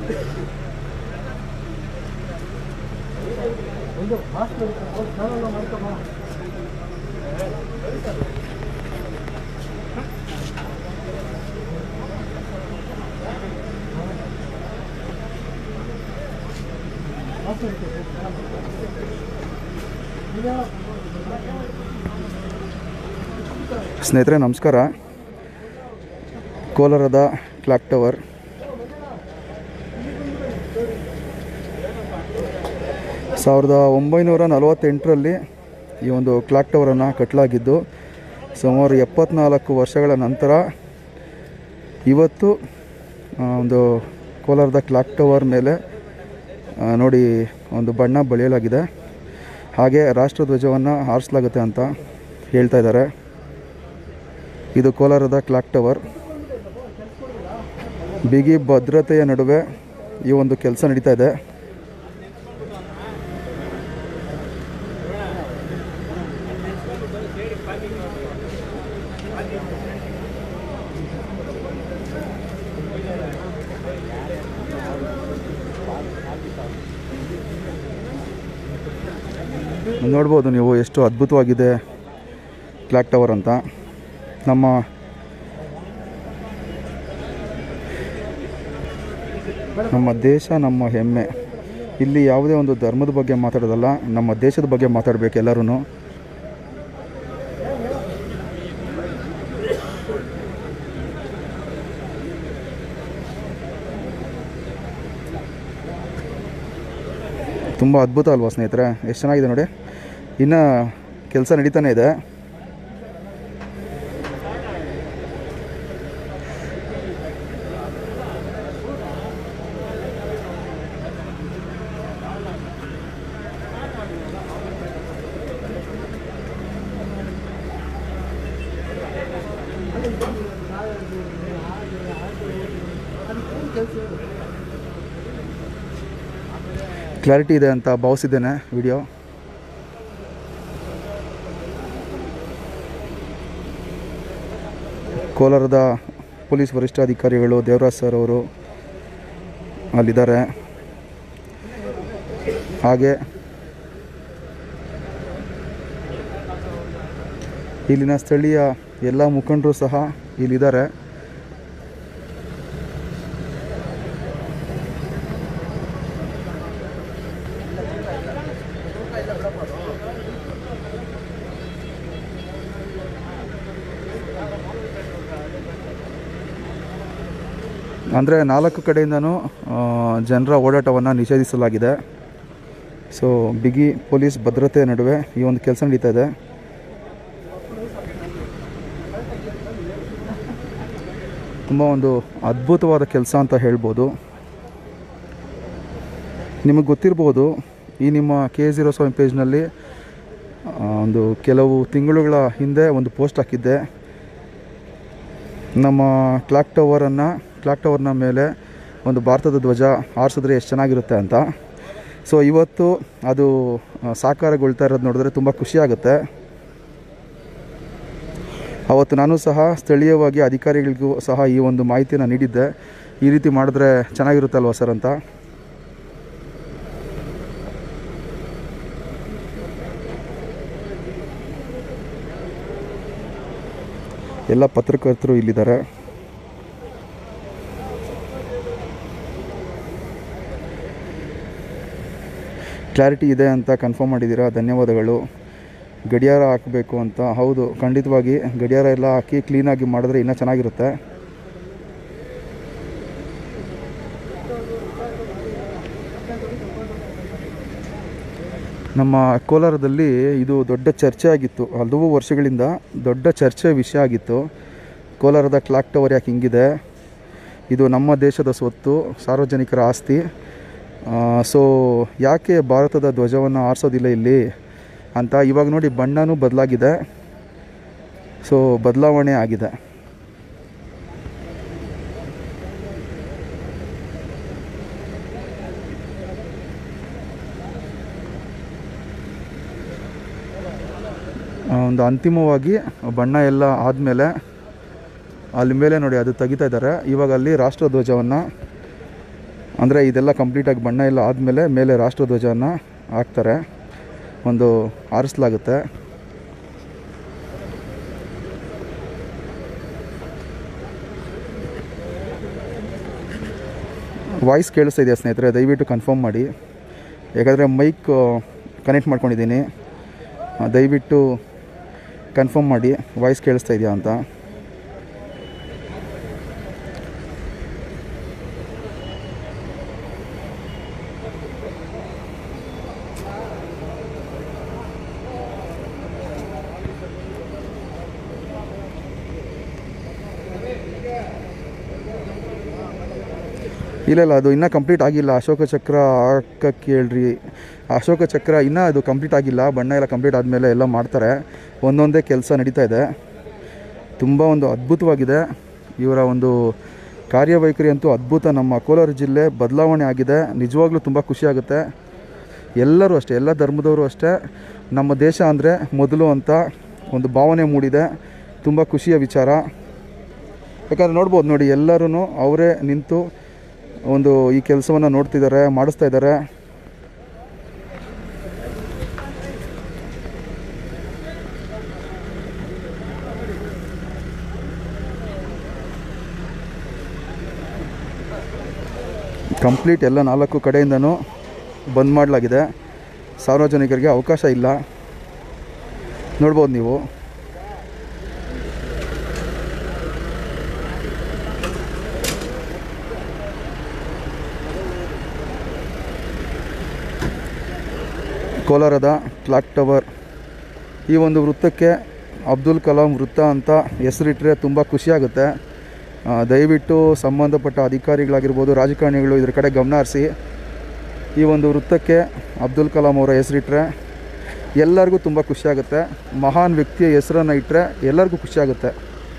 ಸ್ನೇಹಿತರೆ ನಮಸ್ಕಾರ ಕೋಲಾರದ ಕ್ಲಾಕ್ ಟವರ್ ಸಾವಿರದ ಒಂಬೈನೂರ ನಲವತ್ತೆಂಟರಲ್ಲಿ ಈ ಒಂದು ಕ್ಲಾಕ್ ಟವರನ್ನು ಕಟ್ಟಲಾಗಿದ್ದು ಸುಮಾರು ಎಪ್ಪತ್ನಾಲ್ಕು ವರ್ಷಗಳ ನಂತರ ಇವತ್ತು ಆ, ಒಂದು ಕೋಲಾರದ ಕ್ಲಾಕ್ ಟವರ್ ಮೇಲೆ ಆ, ನೋಡಿ ಒಂದು ಬಣ್ಣ ಬಳಿಯಲಾಗಿದೆ ಹಾಗೆ ರಾಷ್ಟ್ರಧ್ವಜವನ್ನು ಹಾರಿಸಲಾಗುತ್ತೆ ಅಂತ ಹೇಳ್ತಾ ಇದ್ದಾರೆ ಇದು ಕೋಲಾರದ ಕ್ಲಾಕ್ ಟವರ್ ಬಿಗಿ ಭದ್ರತೆಯ ನಡುವೆ ಈ ಒಂದು ಕೆಲಸ ನಡೀತಾ ಇದೆ ನೋಡ್ಬೋದು ನೀವು ಎಷ್ಟು ಅದ್ಭುತವಾಗಿದೆ ಕ್ಲಾಕ್ ಟವರ್ ಅಂತ ನಮ್ಮ ನಮ್ಮ ದೇಶ ನಮ್ಮ ಹೆಮ್ಮೆ ಇಲ್ಲಿ ಯಾವುದೇ ಒಂದು ಧರ್ಮದ ಬಗ್ಗೆ ಮಾತಾಡೋದಲ್ಲ ನಮ್ಮ ದೇಶದ ಬಗ್ಗೆ ಮಾತಾಡಬೇಕು ಎಲ್ಲರೂ ತುಂಬ ಅದ್ಭುತ ಅಲ್ವಾ ಸ್ನೇಹಿತರೆ ಎಷ್ಟು ಚೆನ್ನಾಗಿದೆ ನೋಡಿ ಇನ್ನು ಕೆಲಸ ನಡೀತಾನೆ ಇದೆ ಕ್ಲಾರಿಟಿ ಇದೆ ಅಂತ ಭಾವಿಸಿದ್ದೇನೆ ವಿಡಿಯೋ ಕೋಲಾರದ ಪೊಲೀಸ್ ವರಿಷ್ಠಾಧಿಕಾರಿಗಳು ದೇವರಾಜ್ ಸರ್ ಅವರು ಅಲ್ಲಿದ್ದಾರೆ ಹಾಗೆ ಇಲ್ಲಿನ ಸ್ಥಳೀಯ ಎಲ್ಲ ಮುಖಂಡರು ಸಹ ಇಲ್ಲಿದ್ದಾರೆ ಅಂದರೆ ನಾಲ್ಕು ಕಡೆಯಿಂದನೂ ಜನರ ಓಡಾಟವನ್ನು ನಿಷೇಧಿಸಲಾಗಿದೆ ಸೊ ಬಿಗಿ ಪೊಲೀಸ್ ಭದ್ರತೆ ನಡುವೆ ಈ ಒಂದು ಕೆಲಸ ನಡೀತಾ ಇದೆ ತುಂಬ ಒಂದು ಅದ್ಭುತವಾದ ಕೆಲಸ ಅಂತ ಹೇಳ್ಬೋದು ನಿಮಗೆ ಗೊತ್ತಿರ್ಬೋದು ಈ ನಿಮ್ಮ ಕೆ ಜೀರೋ ಸೆವೆನ್ ಪೇಜ್ನಲ್ಲಿ ಆ, ಒಂದು ಕೆಲವು ತಿಂಗಳುಗಳ ಹಿಂದೆ ಒಂದು ಪೋಸ್ಟ್ ಹಾಕಿದ್ದೆ ನಮ್ಮ ಕ್ಲಾಕ್ ಟವರನ್ನು ಕ್ಲಾಕ್ ಟವರ್ನ ಮೇಲೆ ಒಂದು ಭಾರತದ ಧ್ವಜ ಹಾರಿಸಿದ್ರೆ ಎಷ್ಟು ಚೆನ್ನಾಗಿರುತ್ತೆ ಅಂತ ಸೊ ಇವತ್ತು ಅದು ಆ, ಸಾಕಾರಗೊಳ್ತಾ ಇರೋದು ನೋಡಿದ್ರೆ ತುಂಬ ಖುಷಿಯಾಗುತ್ತೆ ಅವತ್ತು ನಾನು ಸಹ ಸ್ಥಳೀಯವಾಗಿ ಅಧಿಕಾರಿಗಳಿಗೂ ಸಹ ಈ ಒಂದು ಮಾಹಿತಿಯನ್ನು ನೀಡಿದ್ದೆ ಈ ರೀತಿ ಮಾಡಿದ್ರೆ ಚೆನ್ನಾಗಿರುತ್ತಲ್ವ ಸರ್ ಅಂತ ಎಲ್ಲ ಪತ್ರಕರ್ತರು ಇಲ್ಲಿದ್ದಾರೆ ಕ್ಲಾರಿಟಿ ಇದೆ ಅಂತ ಕನ್ಫರ್ಮ್ ಮಾಡಿದ್ದೀರಾ ಧನ್ಯವಾದಗಳು ಗಡಿಯಾರ ಹಾಕಬೇಕು ಅಂತ ಹೌದು ಖಂಡಿತವಾಗಿ ಗಡಿಯಾರ ಎಲ್ಲ ಹಾಕಿ ಕ್ಲೀನಾಗಿ ಮಾಡಿದ್ರೆ ಇನ್ನೂ ಚೆನ್ನಾಗಿರುತ್ತೆ ನಮ್ಮ ಕೋಲಾರದಲ್ಲಿ ಇದು ದೊಡ್ಡ ಚರ್ಚೆ ಆಗಿತ್ತು ಹಲವು ವರ್ಷಗಳಿಂದ ದೊಡ್ಡ ಚರ್ಚೆ ವಿಷಯ ಆಗಿತ್ತು ಕೋಲಾರದ ಕ್ಲಾಕ್ ಟವರ್ ಯಾಕೆ ಹಿಂಗಿದೆ ಇದು ನಮ್ಮ ದೇಶದ ಸ್ವತ್ತು ಸಾರ್ವಜನಿಕರ ಆಸ್ತಿ ಸೊ ಯಾಕೆ ಭಾರತದ ಧ್ವಜವನ್ನು ಆರಿಸೋದಿಲ್ಲ ಇಲ್ಲಿ ಅಂತ ಇವಾಗ ನೋಡಿ ಬಣ್ಣನೂ ಬದಲಾಗಿದೆ ಸೊ ಬದಲಾವಣೆ ಆಗಿದೆ ಆ, ಒಂದು ಅಂತಿಮವಾಗಿ ಬಣ್ಣ ಎಲ್ಲ ಆದಮೇಲೆ ಅಲ್ಲಿ ಮೇಲೆ ನೋಡಿ ಅದು ತೆಗಿತಾ ಇದ್ದಾರೆ ಇವಾಗ ಅಲ್ಲಿ ರಾಷ್ಟ್ರಧ್ವಜವನ್ನು ಅಂದರೆ ಇದೆಲ್ಲ ಕಂಪ್ಲೀಟಾಗಿ ಬಣ್ಣ ಎಲ್ಲ ಆದಮೇಲೆ ಮೇಲೆ ರಾಷ್ಟ್ರಧ್ವಜನ ಹಾಕ್ತಾರೆ ಒಂದು ಆರಿಸಲಾಗುತ್ತೆ ವಾಯ್ಸ್ ಕೇಳಿಸ್ತಾ ಇದೆಯಾ ಸ್ನೇಹಿತರೆ ದಯವಿಟ್ಟು ಕನ್ಫರ್ಮ್ ಮಾಡಿ ಯಾಕಂದರೆ ಮೈಕ್ ಕನೆಕ್ಟ್ ಮಾಡ್ಕೊಂಡಿದ್ದೀನಿ ಆ, ದಯವಿಟ್ಟು ಕನ್ಫರ್ಮ್ ಮಾಡಿ ವಾಯ್ಸ್ ಕೇಳಿಸ್ತಾ ಇದೆಯಾ ಅಂತ ಇಲ್ಲ ಇಲ್ಲ ಅದು ಇನ್ನೂ ಕಂಪ್ಲೀಟ್ ಆಗಿಲ್ಲ ಅಶೋಕ ಚಕ್ರ ಹಾಕಕ್ಕೆ ಹೇಳ್ರಿ ಅಶೋಕ ಚಕ್ರ ಇನ್ನೂ ಅದು ಕಂಪ್ಲೀಟ್ ಆಗಿಲ್ಲ ಬಣ್ಣ ಎಲ್ಲ ಕಂಪ್ಲೀಟ್ ಆದಮೇಲೆ ಎಲ್ಲ ಮಾಡ್ತಾರೆ ಒಂದೊಂದೇ ಕೆಲಸ ನಡೀತಾ ಇದೆ ತುಂಬ ಒಂದು ಅದ್ಭುತವಾಗಿದೆ ಇವರ ಒಂದು ಕಾರ್ಯವೈಖರಿ ಅಂತೂ ಅದ್ಭುತ ನಮ್ಮ ಕೋಲಾರ ಜಿಲ್ಲೆ ಬದಲಾವಣೆ ಆಗಿದೆ ನಿಜವಾಗ್ಲೂ ತುಂಬ ಖುಷಿಯಾಗುತ್ತೆ ಎಲ್ಲರೂ ಅಷ್ಟೇ ಎಲ್ಲ ಧರ್ಮದವರು ಅಷ್ಟೇ ನಮ್ಮ ದೇಶ ಅಂದರೆ ಮೊದಲು ಅಂತ ಒಂದು ಭಾವನೆ ಮೂಡಿದೆ ತುಂಬ ಖುಷಿಯ ವಿಚಾರ ಯಾಕಂದರೆ ನೋಡ್ಬೋದು ನೋಡಿ ಎಲ್ಲರೂ ಅವರೇ ನಿಂತು ಒಂದು ಈ ಕೆಲಸವನ್ನು ನೋಡ್ತಿದ್ದಾರೆ ಮಾಡಿಸ್ತಾ ಇದ್ದಾರೆ ಕಂಪ್ಲೀಟ್ ಎಲ್ಲ ನಾಲ್ಕು ಕಡೆಯಿಂದನೂ ಬಂದ್ ಮಾಡಲಾಗಿದೆ ಸಾರ್ವಜನಿಕರಿಗೆ ಅವಕಾಶ ಇಲ್ಲ ನೋಡ್ಬೋದು ನೀವು ಕೋಲಾರದ ಕ್ಲಾಕ್ ಟವರ್ ಈ ಒಂದು ವೃತ್ತಕ್ಕೆ ಅಬ್ದುಲ್ ಕಲಾಂ ವೃತ್ತ ಅಂತ ಹೆಸರಿಟ್ಟರೆ ತುಂಬ ಖುಷಿಯಾಗುತ್ತೆ ಆ, ದಯವಿಟ್ಟು ಸಂಬಂಧಪಟ್ಟ ಅಧಿಕಾರಿಗಳಾಗಿರ್ಬೋದು ರಾಜಕಾರಣಿಗಳು ಇದ್ರ ಕಡೆ ಗಮನ ಹರಿಸಿ ಈ ಒಂದು ವೃತ್ತಕ್ಕೆ ಅಬ್ದುಲ್ ಕಲಾಂ ಅವರ ಹೆಸರಿಟ್ಟರೆ ಎಲ್ಲರಿಗೂ ತುಂಬ ಖುಷಿಯಾಗುತ್ತೆ ಮಹಾನ್ ವ್ಯಕ್ತಿಯ ಹೆಸರನ್ನು ಇಟ್ಟರೆ ಎಲ್ಲರಿಗೂ ಖುಷಿಯಾಗುತ್ತೆ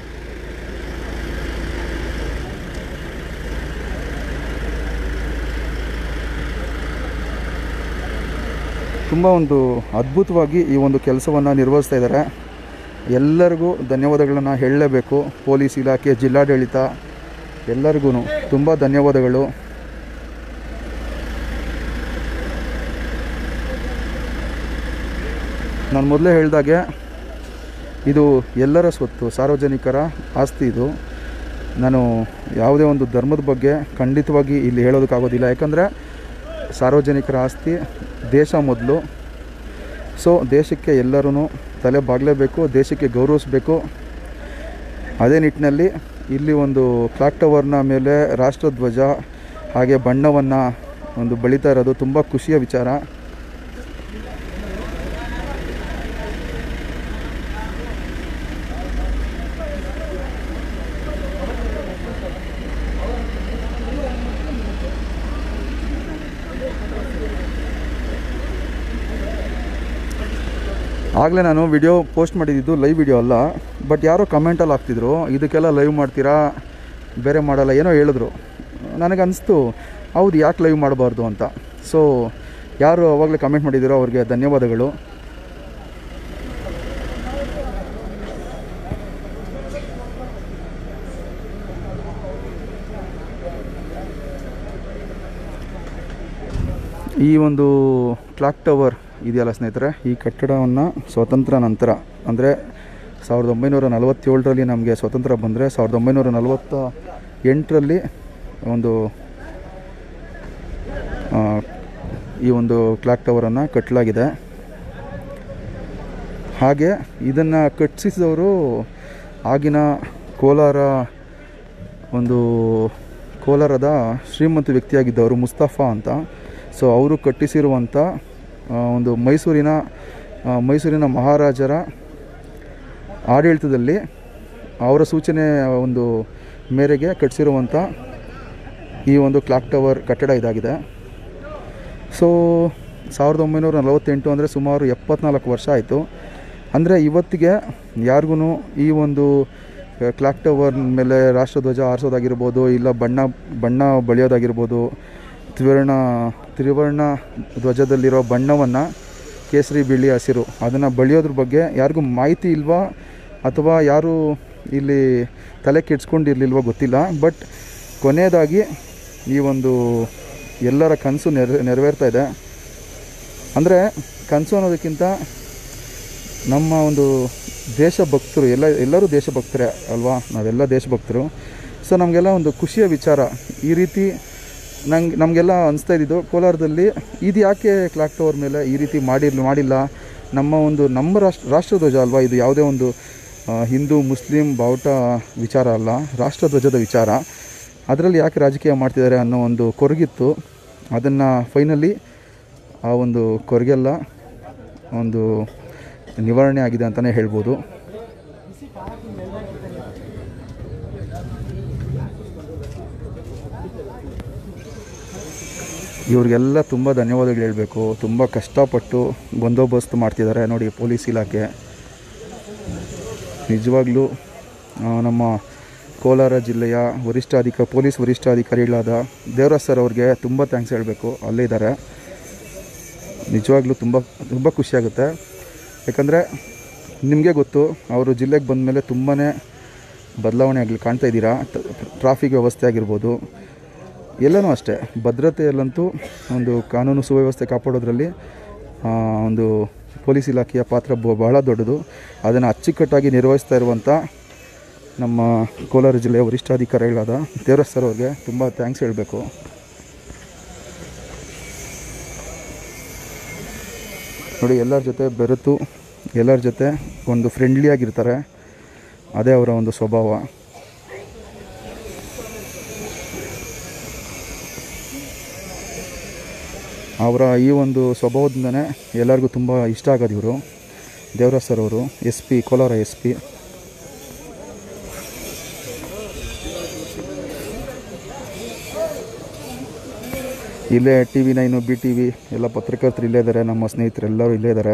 ತುಂಬ ಒಂದು ಅದ್ಭುತವಾಗಿ ಈ ಒಂದು ಕೆಲಸವನ್ನು ನಿರ್ವಹಿಸ್ತಾ ಇದ್ದಾರೆ ಎಲ್ಲರಿಗೂ ಧನ್ಯವಾದಗಳನ್ನು ಹೇಳಲೇಬೇಕು ಪೊಲೀಸ್ ಇಲಾಖೆ ಜಿಲ್ಲಾಡಳಿತ ಎಲ್ಲರಿಗೂ ತುಂಬ ಧನ್ಯವಾದಗಳು ನಾನು ಮೊದಲೇ ಹೇಳಿದಾಗೆ ಇದು ಎಲ್ಲರ ಸ್ವತ್ತು ಸಾರ್ವಜನಿಕರ ಆಸ್ತಿ ಇದು ನಾನು ಯಾವುದೇ ಒಂದು ಧರ್ಮದ ಬಗ್ಗೆ ಖಂಡಿತವಾಗಿ ಇಲ್ಲಿ ಹೇಳೋದಕ್ಕಾಗೋದಿಲ್ಲ ಯಾಕಂದರೆ ಸಾರ್ವಜನಿಕರ ಆಸ್ತಿ ದೇಶ ಮೊದಲು ಸೊ ದೇಶಕ್ಕೆ ಎಲ್ಲರೂ ತಲೆ ಬಾಗಲೇಬೇಕು ದೇಶಕ್ಕೆ ಗೌರವಿಸಬೇಕು ಅದೇ ನಿಟ್ಟಿನಲ್ಲಿ ಇಲ್ಲಿ ಒಂದು ಕ್ಲಾಕ್ ಟವರ್ನ ಮೇಲೆ ರಾಷ್ಟ್ರಧ್ವಜ ಹಾಗೆ ಬಣ್ಣವನ್ನು ಒಂದು ಬಳಿತಾ ಇರೋದು ತುಂಬ ಖುಷಿಯ ವಿಚಾರ ಆಗಲೇ ನಾನು ವಿಡಿಯೋ ಪೋಸ್ಟ್ ಮಾಡಿದ್ದು ಲೈವ್ ವಿಡಿಯೋ ಅಲ್ಲ ಬಟ್ ಯಾರೋ ಕಮೆಂಟಲ್ಲಿ ಹಾಕ್ತಿದ್ರು ಇದಕ್ಕೆಲ್ಲ ಲೈವ್ ಮಾಡ್ತೀರಾ ಬೇರೆ ಮಾಡಲ್ಲ ಏನೋ ಹೇಳಿದ್ರು ನನಗೆ ಅನಿಸ್ತು ಹೌದು ಯಾಕೆ ಲೈವ್ ಮಾಡಬಾರ್ದು ಅಂತ ಸೊ ಯಾರು ಅವಾಗಲೇ ಕಮೆಂಟ್ ಮಾಡಿದ್ದೀರೋ ಅವ್ರಿಗೆ ಧನ್ಯವಾದಗಳು ಈ ಒಂದು ಕ್ಲಾಕ್ ಟವರ್ ಇದೆಯಲ್ಲ ಸ್ನೇಹಿತರೆ ಈ ಕಟ್ಟಡವನ್ನು ಸ್ವಾತಂತ್ರ್ಯ ನಂತರ ಅಂದರೆ ಸಾವಿರದ ಒಂಬೈನೂರ ನಲವತ್ತೇಳರಲ್ಲಿ ನಮಗೆ ಸ್ವತಂತ್ರ ಬಂದರೆ ಸಾವಿರದ ಒಂಬೈನೂರ ನಲವತ್ತ ಎಂಟರಲ್ಲಿ ಒಂದು ಆ, ಈ ಒಂದು ಕ್ಲಾಕ್ ಟವರನ್ನು ಕಟ್ಟಲಾಗಿದೆ ಹಾಗೆ ಇದನ್ನು ಕಟ್ಟಿಸಿದವರು ಆಗಿನ ಕೋಲಾರ ಒಂದು ಕೋಲಾರದ ಶ್ರೀಮಂತ ವ್ಯಕ್ತಿಯಾಗಿದ್ದವರು ಮುಸ್ತಫಾ ಅಂತ ಸೊ ಅವರು ಕಟ್ಟಿಸಿರುವಂಥ ಆ, ಒಂದು ಮೈಸೂರಿನ ಆ, ಮೈಸೂರಿನ ಮಹಾರಾಜರ ಆಡಳಿತದಲ್ಲಿ ಅವರ ಸೂಚನೆ ಒಂದು ಮೇರೆಗೆ ಕಟ್ಟಿಸಿರುವಂಥ ಈ ಒಂದು ಕ್ಲಾಕ್ ಟವರ್ ಕಟ್ಟಡ ಇದಾಗಿದೆ ಸೊ ಸಾವಿರದ ಒಂಬೈನೂರ ನಲವತ್ತೆಂಟು ಅಂದರೆ ಸುಮಾರು ಎಪ್ಪತ್ನಾಲ್ಕು ವರ್ಷ ಆಯಿತು ಅಂದರೆ ಇವತ್ತಿಗೆ ಯಾರಿಗೂ ಈ ಒಂದು ಕ್ಲಾಕ್ ಟವರ್ ಮೇಲೆ ರಾಷ್ಟ್ರಧ್ವಜ ಹಾರಿಸೋದಾಗಿರ್ಬೋದು ಇಲ್ಲ ಬಣ್ಣ ಬಣ್ಣ ಬಳಿಯೋದಾಗಿರ್ಬೋದು ತ್ರಿವರ್ಣ ತ್ರಿವರ್ಣ ಧ್ವಜದಲ್ಲಿರೋ ಬಣ್ಣವನ್ನು ಕೇಸರಿ ಬಿಳಿ ಹಸಿರು ಅದನ್ನು ಬಳಿಯೋದ್ರ ಬಗ್ಗೆ ಯಾರಿಗೂ ಮಾಹಿತಿ ಇಲ್ವಾ ಅಥವಾ ಯಾರು ಇಲ್ಲಿ ತಲೆ ಕೆಡ್ಸ್ಕೊಂಡಿರ್ಲಿಲ್ವೋ ಗೊತ್ತಿಲ್ಲ ಬಟ್ ಕೊನೆಯದಾಗಿ ಈ ಒಂದು ಎಲ್ಲರ ಕನಸು ನೆರ ನೆರವೇರ್ತಾ ಇದೆ ಅಂದರೆ ಕನಸು ಅನ್ನೋದಕ್ಕಿಂತ ನಮ್ಮ ಒಂದು ದೇಶಭಕ್ತರು ಎಲ್ಲ ಎಲ್ಲರೂ ದೇಶಭಕ್ತರೇ ಅಲ್ವಾ ನಾವೆಲ್ಲ ದೇಶಭಕ್ತರು ಸೊ ನಮಗೆಲ್ಲ ಒಂದು ಖುಷಿಯ ವಿಚಾರ ಈ ರೀತಿ ನಂಗೆ ನಮಗೆಲ್ಲ ಅನಿಸ್ತಾ ಇದ್ದಿದ್ದು ಕೋಲಾರದಲ್ಲಿ ಇದು ಯಾಕೆ ಕ್ಲಾಕ್ ಟವರ್ ಮೇಲೆ ಈ ರೀತಿ ಮಾಡಿರ್ಲಿ ಮಾಡಿಲ್ಲ ನಮ್ಮ ಒಂದು ನಮ್ಮ ರಾಷ್ಟ್ರ ರಾಷ್ಟ್ರಧ್ವಜ ಅಲ್ವಾ ಇದು ಯಾವುದೇ ಒಂದು ಆ, ಹಿಂದೂ ಮುಸ್ಲಿಂ ಬಾವುಟ ವಿಚಾರ ಅಲ್ಲ ರಾಷ್ಟ್ರಧ್ವಜದ ವಿಚಾರ ಅದರಲ್ಲಿ ಯಾಕೆ ರಾಜಕೀಯ ಮಾಡ್ತಿದ್ದಾರೆ ಅನ್ನೋ ಒಂದು ಕೊರಗಿತ್ತು ಅದನ್ನು ಫೈನಲಿ ಆ ಒಂದು ಕೊರಗೆಲ್ಲ ಒಂದು ನಿವಾರಣೆ ಆಗಿದೆ ಅಂತಲೇ ಹೇಳ್ಬೋದು ಇವ್ರಿಗೆಲ್ಲ ತುಂಬ ಧನ್ಯವಾದಗಳು ಹೇಳಬೇಕು ತುಂಬ ಕಷ್ಟಪಟ್ಟು ಬಂದೋಬಸ್ತ್ ಮಾಡ್ತಿದ್ದಾರೆ ನೋಡಿ ಪೊಲೀಸ್ ಇಲಾಖೆ ನಿಜವಾಗ್ಲೂ ಆ, ನಮ್ಮ ಕೋಲಾರ ಜಿಲ್ಲೆಯ ವರಿಷ್ಠಾಧಿಕ ಪೊಲೀಸ್ ವರಿಷ್ಠಾಧಿಕಾರಿಗಳಾದ ದೇವರಾಜ್ ಸರ್ ಅವ್ರಿಗೆ ತುಂಬ ಥ್ಯಾಂಕ್ಸ್ ಹೇಳಬೇಕು ಅಲ್ಲೇ ಇದ್ದಾರೆ ನಿಜವಾಗ್ಲೂ ತುಂಬ ತುಂಬ ಖುಷಿಯಾಗುತ್ತೆ ಯಾಕಂದರೆ ನಿಮಗೆ ಗೊತ್ತು ಅವರು ಜಿಲ್ಲೆಗೆ ಬಂದ ಮೇಲೆ ತುಂಬಾ ಬದಲಾವಣೆ ಆಗಲಿ ಕಾಣ್ತಾ ಇದ್ದೀರಾ ಟ್ರಾಫಿಕ್ ವ್ಯವಸ್ಥೆ ಆಗಿರ್ಬೋದು ಎಲ್ಲನೂ ಅಷ್ಟೇ ಭದ್ರತೆಯಲ್ಲಂತೂ ಒಂದು ಕಾನೂನು ಸುವ್ಯವಸ್ಥೆ ಕಾಪಾಡೋದ್ರಲ್ಲಿ ಆ, ಒಂದು ಪೊಲೀಸ್ ಇಲಾಖೆಯ ಪಾತ್ರ ಬ- ಬಹಳ ದೊಡ್ಡದು ಅದನ್ನು ಅಚ್ಚುಕಟ್ಟಾಗಿ ನಿರ್ವಹಿಸ್ತಾ ಇರುವಂಥ ನಮ್ಮ ಕೋಲಾರ ಜಿಲ್ಲೆಯ ವರಿಷ್ಠಾಧಿಕಾರಿಗಳಾದ ದೇವರಾಜ್ ಸರ್ ಅವ್ರಿಗೆ ತುಂಬ ಥ್ಯಾಂಕ್ಸ್ ಹೇಳಬೇಕು ನೋಡಿ ಎಲ್ಲರ ಜೊತೆ ಬೆರೆತು ಎಲ್ಲರ ಜೊತೆ ಒಂದು ಫ್ರೆಂಡ್ಲಿ ಆಗಿರ್ತಾರೆ ಅದೇ ಅವರ ಒಂದು ಸ್ವಭಾವ ಅವರ ಈ ಒಂದು ಸ್ವಭಾವದಿಂದನೇ ಎಲ್ಲರಿಗೂ ತುಂಬ ಇಷ್ಟ ಆಗೋದು ಇವರು ದೇವರಾಜ್ ಸರ್ ಅವರು S P Kolar S P ಇಲ್ಲೇ T V nine B T V ಎಲ್ಲ ಪತ್ರಕರ್ತರು ಇಲ್ಲೇ ಇದ್ದಾರೆ ನಮ್ಮ ಸ್ನೇಹಿತರು ಎಲ್ಲರೂ ಇಲ್ಲೇ ಇದ್ದಾರೆ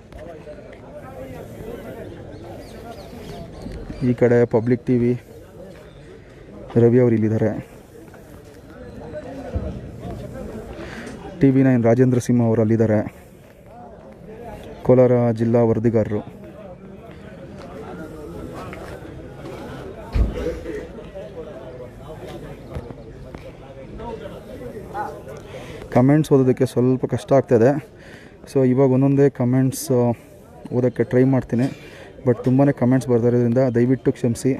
ಈ ಕಡೆ ಪಬ್ಲಿಕ್ ಟಿ ವಿ ರವಿ ಅವರು ಇಲ್ಲಿದ್ದಾರೆ T V nine Rajendra Simha ಅವರು ಅಲ್ಲಿದ್ದಾರೆ ಕೋಲಾರ ಜಿಲ್ಲಾ ವರದಿಗಾರರು ಕಮೆಂಟ್ಸ್ ಓದೋದಕ್ಕೆ ಸ್ವಲ್ಪ ಕಷ್ಟ ಆಗ್ತಾಯಿದೆ ಸೊ ಇವಾಗ ಒಂದೊಂದೇ ಕಮೆಂಟ್ಸ್ ಓದೋಕ್ಕೆ ಟ್ರೈ ಮಾಡ್ತೀನಿ ಬಟ್ ತುಂಬಾ ಕಮೆಂಟ್ಸ್ ಬರ್ತಾ ಇರೋದ್ರಿಂದ ದಯವಿಟ್ಟು ಕ್ಷಮಿಸಿ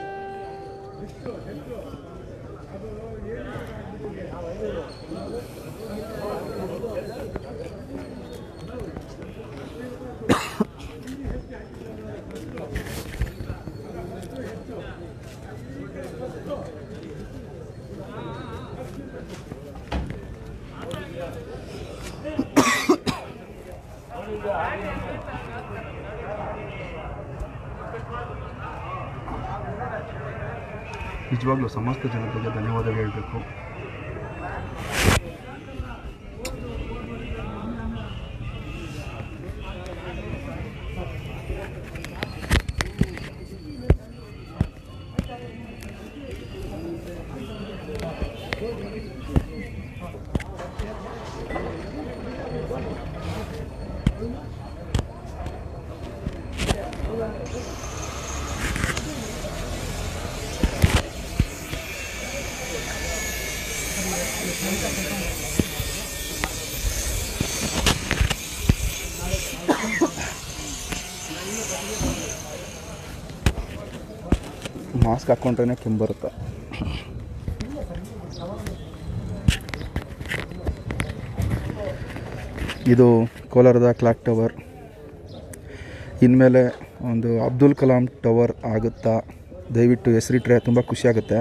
ನಿಜವಾಗ್ಲೂ ಸಮಸ್ತ ಜನತೆಗೆ ಧನ್ಯವಾದಗಳು ಹೇಳಬೇಕು ಮಾಸ್ಕ್ ಹಾಕ್ಕೊಂಡ್ರೆ ಕೆಮ್ಮು ಬರುತ್ತೆ ಇದು ಕೋಲಾರದ ಕ್ಲಾಕ್ ಟವರ್ ಇನ್ಮೇಲೆ ಒಂದು ಅಬ್ದುಲ್ ಕಲಾಂ ಟವರ್ ಆಗುತ್ತಾ ದಯವಿಟ್ಟು ಹೆಸರಿಟ್ರೆ ತುಂಬ ಖುಷಿಯಾಗುತ್ತೆ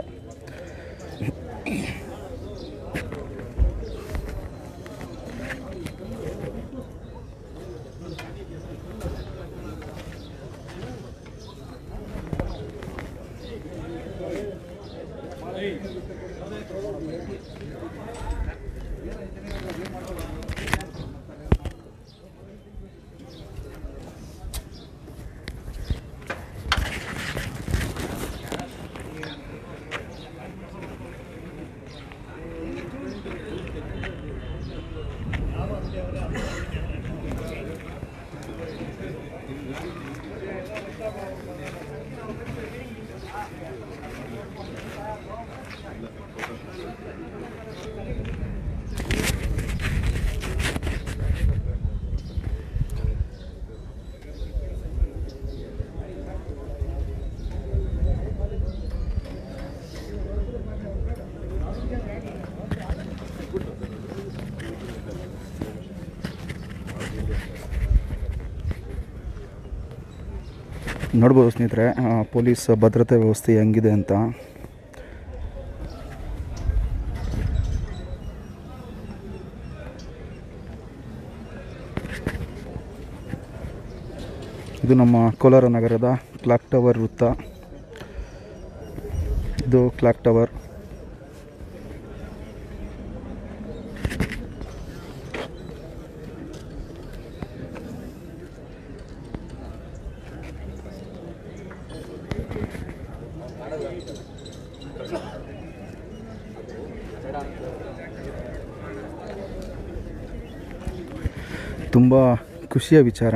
ನೋಡ್ಬೋದು ಸ್ನೇಹಿತರೆ ಆ, ಪೊಲೀಸ್ ಭದ್ರತೆ ವ್ಯವಸ್ಥೆ ಹೆಂಗಿದೆ ಅಂತ ಇದು ನಮ್ಮ ಕೋಲಾರ ನಗರದ ಕ್ಲಾಕ್ ಟವರ್ ವೃತ್ತ ಇದು ಕ್ಲಾಕ್ ಟವರ್ ತುಂಬ ಖುಷಿಯ ವಿಚಾರ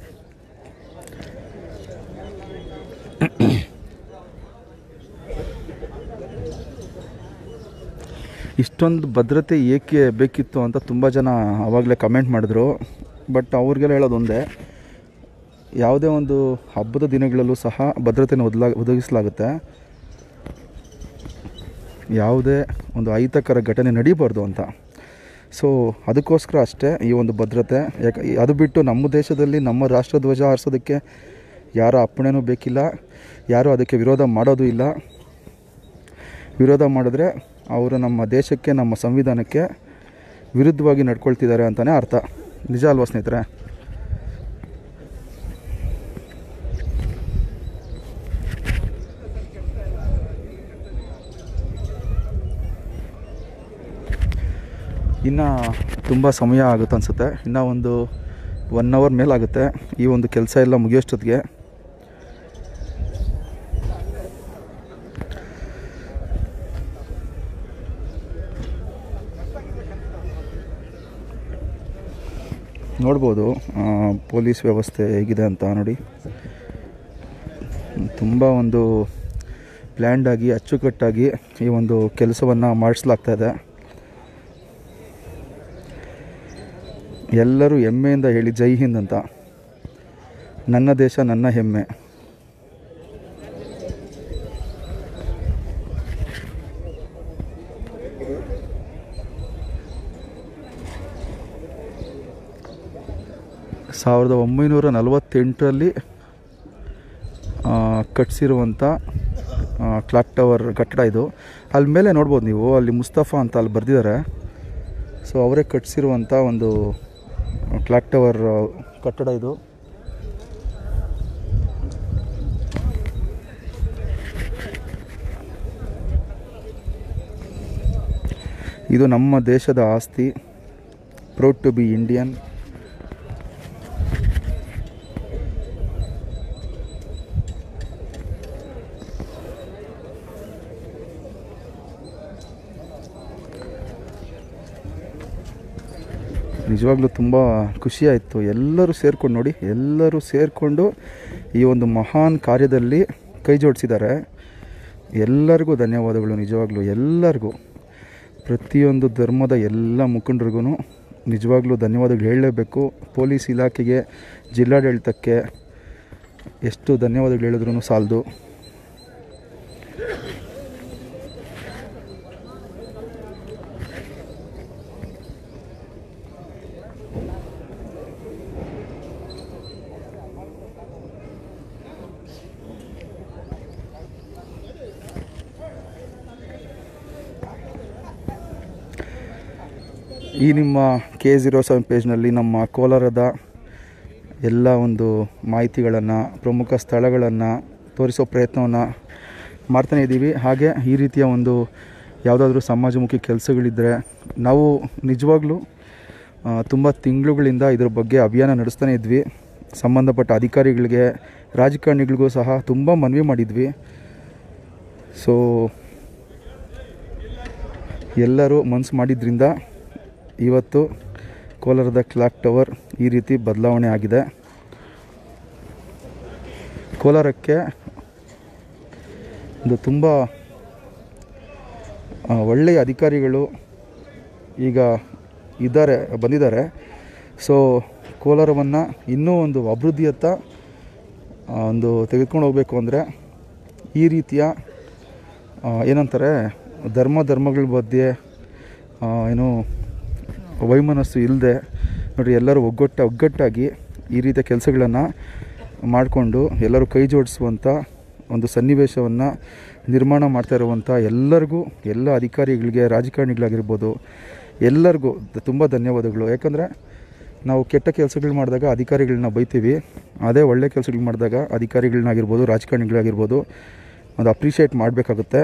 ಇಷ್ಟೊಂದು ಭದ್ರತೆ ಏಕೆ ಬೇಕಿತ್ತು ಅಂತ ತುಂಬ ಜನ ಆವಾಗಲೇ ಕಮೆಂಟ್ ಮಾಡಿದ್ರು ಬಟ್ ಅವ್ರಿಗೆಲ್ಲ ಹೇಳೋದು ಒಂದೇ ಯಾವುದೇ ಒಂದು ಹಬ್ಬದ ದಿನಗಳಲ್ಲೂ ಸಹ ಭದ್ರತೆಯನ್ನು ಒದಲಾ ಒದಗಿಸಲಾಗುತ್ತೆ ಯಾವುದೇ ಒಂದು ಅಹಿತಕರ ಘಟನೆ ನಡೀಬಾರ್ದು ಅಂತ ಸೊ ಅದಕ್ಕೋಸ್ಕರ ಅಷ್ಟೇ ಈ ಒಂದು ಭದ್ರತೆ ಯಾಕೆ ಅದು ಬಿಟ್ಟು ನಮ್ಮ ದೇಶದಲ್ಲಿ ನಮ್ಮ ರಾಷ್ಟ್ರಧ್ವಜ ಹಾರಿಸೋದಕ್ಕೆ ಯಾರ ಅಪ್ಪಣೆನೂ ಬೇಕಿಲ್ಲ ಯಾರೂ ಅದಕ್ಕೆ ವಿರೋಧ ಮಾಡೋದು ಇಲ್ಲ ವಿರೋಧ ಮಾಡಿದ್ರೆ ಅವರು ನಮ್ಮ ದೇಶಕ್ಕೆ ನಮ್ಮ ಸಂವಿಧಾನಕ್ಕೆ ವಿರುದ್ಧವಾಗಿ ನಡ್ಕೊಳ್ತಿದ್ದಾರೆ ಅಂತಲೇ ಅರ್ಥ ನಿಜ ಅಲ್ವಾ ಸ್ನೇಹಿತರೆ ಇನ್ನು ತುಂಬ ಸಮಯ ಆಗುತ್ತೆ ಅನಿಸುತ್ತೆ ಇನ್ನು ಒಂದು ಒನ್ ಅವರ್ ಮೇಲಾಗುತ್ತೆ ಈ ಒಂದು ಕೆಲಸ ಎಲ್ಲ ಮುಗಿಯೋಷ್ಟೊತ್ತಿಗೆ ನೋಡ್ಬೋದು ಆ, ಪೊಲೀಸ್ ವ್ಯವಸ್ಥೆ ಹೇಗಿದೆ ಅಂತ ನೋಡಿ ತುಂಬ ಒಂದು ಪ್ಲ್ಯಾಂಡಾಗಿ ಅಚ್ಚುಕಟ್ಟಾಗಿ ಈ ಒಂದು ಕೆಲಸವನ್ನು ಮಾಡಿಸಲಾಗ್ತಾ ಇದೆ ಎಲ್ಲರೂ ಹೆಮ್ಮೆಯಿಂದ ಹೇಳಿ ಜೈ ಹಿಂದ್ ಅಂತ ನನ್ನ ದೇಶ ನನ್ನ ಹೆಮ್ಮೆ ಸಾವಿರದ ಒಂಬೈನೂರ ನಲವತ್ತೆಂಟರಲ್ಲಿ ಕಟ್ಟಿಸಿರುವಂಥ ಕ್ಲಾಕ್ ಟವರ್ ಕಟ್ಟಡ ಇದು ಅಲ್ಲಿ ಮೇಲೆ ನೋಡ್ಬೋದು ನೀವು ಅಲ್ಲಿ ಮುಸ್ತಫಾ ಅಂತ ಅಲ್ಲಿ ಬರೆದಿದ್ದಾರೆ ಸೊ ಅವರೇ ಕಟ್ಟಿಸಿರುವಂಥ ಒಂದು ಕ್ಲಾಕ್ ಟವರ್ ಕಟ್ಟಡ ಇದು ಇದು ನಮ್ಮ ದೇಶದ ಆಸ್ತಿ ಪ್ರೌಡ್ ಟು ಬಿ ಇಂಡಿಯನ್ ನಿಜವಾಗ್ಲೂ ತುಂಬ ಖುಷಿಯಾಯಿತು ಎಲ್ಲರೂ ಸೇರ್ಕೊಂಡು ನೋಡಿ ಎಲ್ಲರೂ ಸೇರಿಕೊಂಡು ಈ ಒಂದು ಮಹಾನ್ ಕಾರ್ಯದಲ್ಲಿ ಕೈ ಜೋಡಿಸಿದ್ದಾರೆ ಎಲ್ಲರಿಗೂ ಧನ್ಯವಾದಗಳು ನಿಜವಾಗ್ಲೂ ಎಲ್ಲರಿಗೂ ಪ್ರತಿಯೊಂದು ಧರ್ಮದ ಎಲ್ಲ ಮುಖಂಡರಿಗೂ ನಿಜವಾಗ್ಲೂ ಧನ್ಯವಾದಗಳು ಹೇಳಲೇಬೇಕು ಪೊಲೀಸ್ ಇಲಾಖೆಗೆ ಜಿಲ್ಲಾಡಳಿತಕ್ಕೆ ಎಷ್ಟು ಧನ್ಯವಾದಗಳು ಹೇಳಿದ್ರೂ ಸಾಲದು ಈ ನಿಮ್ಮ ಕೆ ಝೀರೋ ಸೆವೆನ್ ಪೇಜ್ನಲ್ಲಿ ನಮ್ಮ ಕೋಲಾರದ ಎಲ್ಲ ಒಂದು ಮಾಹಿತಿಗಳನ್ನು ಪ್ರಮುಖ ಸ್ಥಳಗಳನ್ನು ತೋರಿಸೋ ಪ್ರಯತ್ನವನ್ನು ಮಾಡ್ತಾನೇ ಇದ್ದೀವಿ ಹಾಗೆ ಈ ರೀತಿಯ ಒಂದು ಯಾವುದಾದ್ರೂ ಸಮಾಜಮುಖಿ ಕೆಲಸಗಳಿದ್ದರೆ ನಾವು ನಿಜವಾಗ್ಲೂ ತುಂಬ ತಿಂಗಳುಗಳಿಂದ ಇದ್ರ ಬಗ್ಗೆ ಅಭಿಯಾನ ನಡೆಸ್ತಾನೆ ಇದ್ವಿ ಸಂಬಂಧಪಟ್ಟ ಅಧಿಕಾರಿಗಳಿಗೆ ರಾಜಕಾರಣಿಗಳಿಗೂ ಸಹ ತುಂಬ ಮನವಿ ಮಾಡಿದ್ವಿ ಸೊ ಎಲ್ಲರೂ ಮನಸ್ಸು ಮಾಡಿದ್ರಿಂದ ಇವತ್ತು ಕೋಲಾರದ ಕ್ಲಾಕ್ ಟವರ್ ಈ ರೀತಿ ಬದಲಾವಣೆ ಆಗಿದೆ ಕೋಲಾರಕ್ಕೆ ಒಂದು ತುಂಬ ಆ, ಒಳ್ಳೆಯ ಅಧಿಕಾರಿಗಳು ಈಗ ಇದ್ದಾರೆ ಬಂದಿದ್ದಾರೆ ಸೊ ಕೋಲಾರವನ್ನು ಇನ್ನೂ ಒಂದು ಅಭಿವೃದ್ಧಿಯತ್ತ ಆ, ಒಂದು ತೆಗೆದುಕೊಂಡು ಹೋಗಬೇಕು ಅಂದರೆ ಈ ರೀತಿಯ ಆ, ಏನಂತಾರೆ ಧರ್ಮ ಧರ್ಮಗಳ ಮಧ್ಯೆ ಆ, ಏನು ವೈಮನಸ್ಸು ಇಲ್ಲದೆ ನೋಡಿ ಎಲ್ಲರೂ ಒಗ್ಗಟ್ಟ ಒಗ್ಗಟ್ಟಾಗಿ ಈ ರೀತಿಯ ಕೆಲಸಗಳನ್ನು ಮಾಡಿಕೊಂಡು ಎಲ್ಲರೂ ಕೈ ಜೋಡಿಸುವಂಥ ಒಂದು ಸನ್ನಿವೇಶವನ್ನು ನಿರ್ಮಾಣ ಮಾಡ್ತಾ ಇರುವಂಥ ಎಲ್ಲರಿಗೂ ಎಲ್ಲ ಅಧಿಕಾರಿಗಳಿಗೆ ರಾಜಕಾರಣಿಗಳಾಗಿರ್ಬೋದು ಎಲ್ಲರಿಗೂ ತುಂಬ ಧನ್ಯವಾದಗಳು ಯಾಕಂದರೆ ನಾವು ಕೆಟ್ಟ ಕೆಲಸಗಳು ಮಾಡಿದಾಗ ಅಧಿಕಾರಿಗಳನ್ನ ಬೈತೀವಿ ಅದೇ ಒಳ್ಳೆ ಕೆಲಸಗಳು ಮಾಡಿದಾಗ ಅಧಿಕಾರಿಗಳನ್ನಾಗಿರ್ಬೋದು ರಾಜಕಾರಣಿಗಳಾಗಿರ್ಬೋದು ಒಂದು ಅಪ್ರಿಷಿಯೇಟ್ ಮಾಡಬೇಕಾಗುತ್ತೆ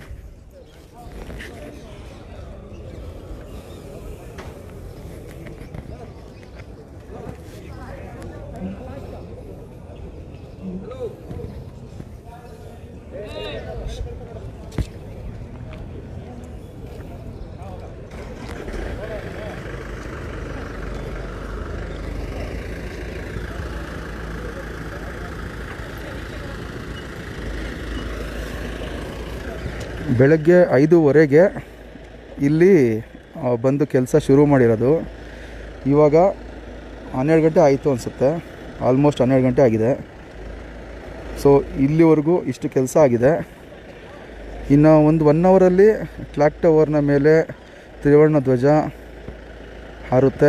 ಬೆಳಗ್ಗೆ ಐದೂವರೆಗೆ ಇಲ್ಲಿ ಆ, ಬಂದು ಕೆಲಸ ಶುರು ಮಾಡಿರೋದು ಇವಾಗ ಹನ್ನೆರಡು ಗಂಟೆ ಆಯಿತು ಅನಿಸುತ್ತೆ ಆಲ್ಮೋಸ್ಟ್ ಹನ್ನೆರಡು ಗಂಟೆ ಆಗಿದೆ ಸೊ ಇಲ್ಲಿವರೆಗೂ ಇಷ್ಟು ಕೆಲಸ ಆಗಿದೆ ಇನ್ನು ಒಂದು ಒನ್ ಅವರಲ್ಲಿ ಕ್ಲಾಕ್ ಟವರ್ನ ಮೇಲೆ ತ್ರಿವರ್ಣ ಧ್ವಜ ಹಾರುತ್ತೆ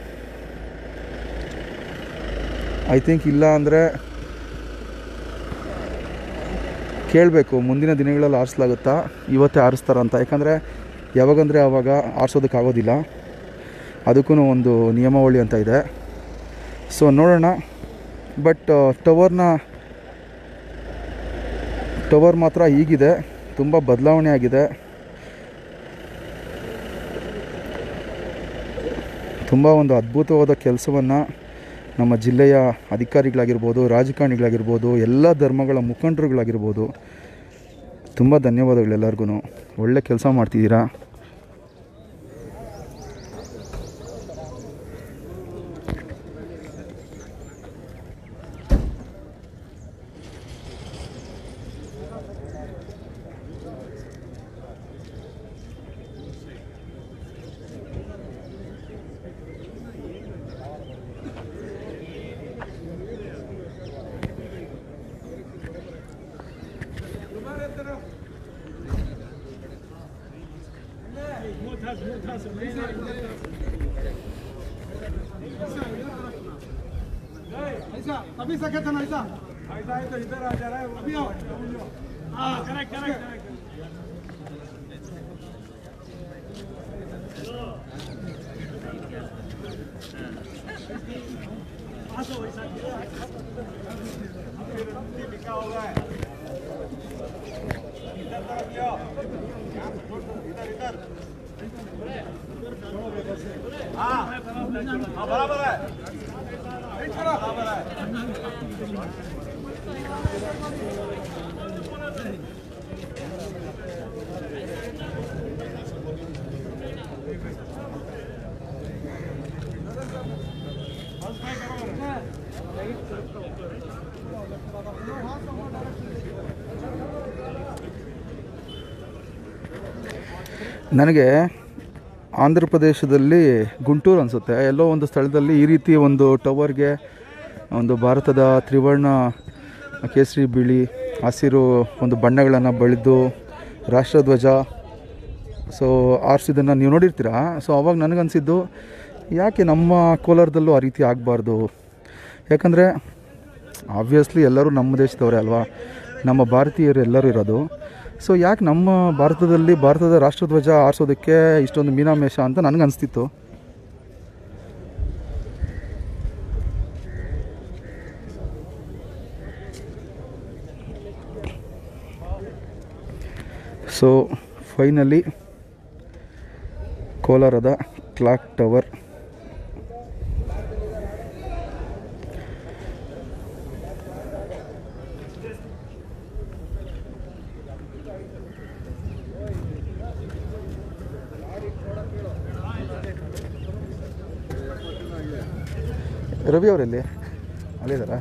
ಐ ಥಿಂಕ್ ಇಲ್ಲ ಅಂದರೆ ಕೇಳಬೇಕು ಮುಂದಿನ ದಿನಗಳಲ್ಲಿ ಆರಿಸಲಾಗುತ್ತಾ ಇವತ್ತೇ ಆರಿಸ್ತಾರಂತ ಯಾಕಂದರೆ ಯಾವಾಗಂದರೆ ಆವಾಗ ಆರಿಸೋದಕ್ಕಾಗೋದಿಲ್ಲ ಅದಕ್ಕೂ ಒಂದು ನಿಯಮಾವಳಿ ಅಂತ ಇದೆ ಸೊ ನೋಡೋಣ ಬಟ್ ಟವರ್ನ ಟವರ್ ಮಾತ್ರ ಈಗಿದೆ ತುಂಬ ಬದಲಾವಣೆ ಆಗಿದೆ ತುಂಬ ಒಂದು ಅದ್ಭುತವಾದ ಕೆಲಸವನ್ನು ನಮ್ಮ ಜಿಲ್ಲೆಯ ಅಧಿಕಾರಿಗಳಾಗಿರ್ಬೋದು ರಾಜಕಾರಣಿಗಳಾಗಿರ್ಬೋದು ಎಲ್ಲ ಧರ್ಮಗಳ ಮುಖಂಡರುಗಳಾಗಿರ್ಬೋದು ತುಂಬ ಧನ್ಯವಾದಗಳು ಎಲ್ಲರಿಗೂ ಒಳ್ಳೆ ಕೆಲಸ ಮಾಡ್ತಿದ್ದೀರಾ ऐसा अभी सके था ना ऐसा ऐसा है तो इधर आ जा रहा है अभी आओ हाँ करेक्ट करेक्ट लिखा हुआ है इधर तरफ लियो इधर इधर हाँ हाँ बराबर है बराबर है ನನಗೆ ಆಂಧ್ರ ಪ್ರದೇಶದಲ್ಲಿ ಗುಂಟೂರು ಅನಿಸುತ್ತೆ ಎಲ್ಲೋ ಒಂದು ಸ್ಥಳದಲ್ಲಿ ಈ ರೀತಿ ಒಂದು ಟವರ್ಗೆ ಒಂದು ಭಾರತದ ತ್ರಿವರ್ಣ ಕೇಸರಿ ಬಿಳಿ ಹಸಿರು ಒಂದು ಬಣ್ಣಗಳನ್ನು ಬಳಿದು ರಾಷ್ಟ್ರಧ್ವಜ ಸೊ ಆರಿಸಿದ್ದನ್ನು ನೀವು ನೋಡಿರ್ತೀರಾ ಸೊ ಅವಾಗ ನನಗನ್ಸಿದ್ದು ಯಾಕೆ ನಮ್ಮ ಕೋಲಾರದಲ್ಲೂ ಆ ರೀತಿ ಆಗಬಾರ್ದು ಯಾಕಂದರೆ ಆಬ್ವಿಯಸ್ಲಿ ಎಲ್ಲರೂ ನಮ್ಮ ದೇಶದವರೇ ಅಲ್ವಾ ನಮ್ಮ ಭಾರತೀಯರು ಎಲ್ಲರೂ ಇರೋದು ಸೊ ಯಾಕೆ ನಮ್ಮ ಭಾರತದಲ್ಲಿ ಭಾರತದ ರಾಷ್ಟ್ರಧ್ವಜ ಆರಿಸೋದಕ್ಕೆ ಇಷ್ಟೊಂದು ಮೀನಾಮೇಷ ಅಂತ ನನಗನ್ಸ್ತಿತ್ತು ಸೊ ಫೈನಲಿ ಕೋಲಾರದ ಕ್ಲಾಕ್ ಟವರ್ ರವಿ ಅವರಲ್ಲಿ ಅಲ್ಲಿದ್ದಾರಾ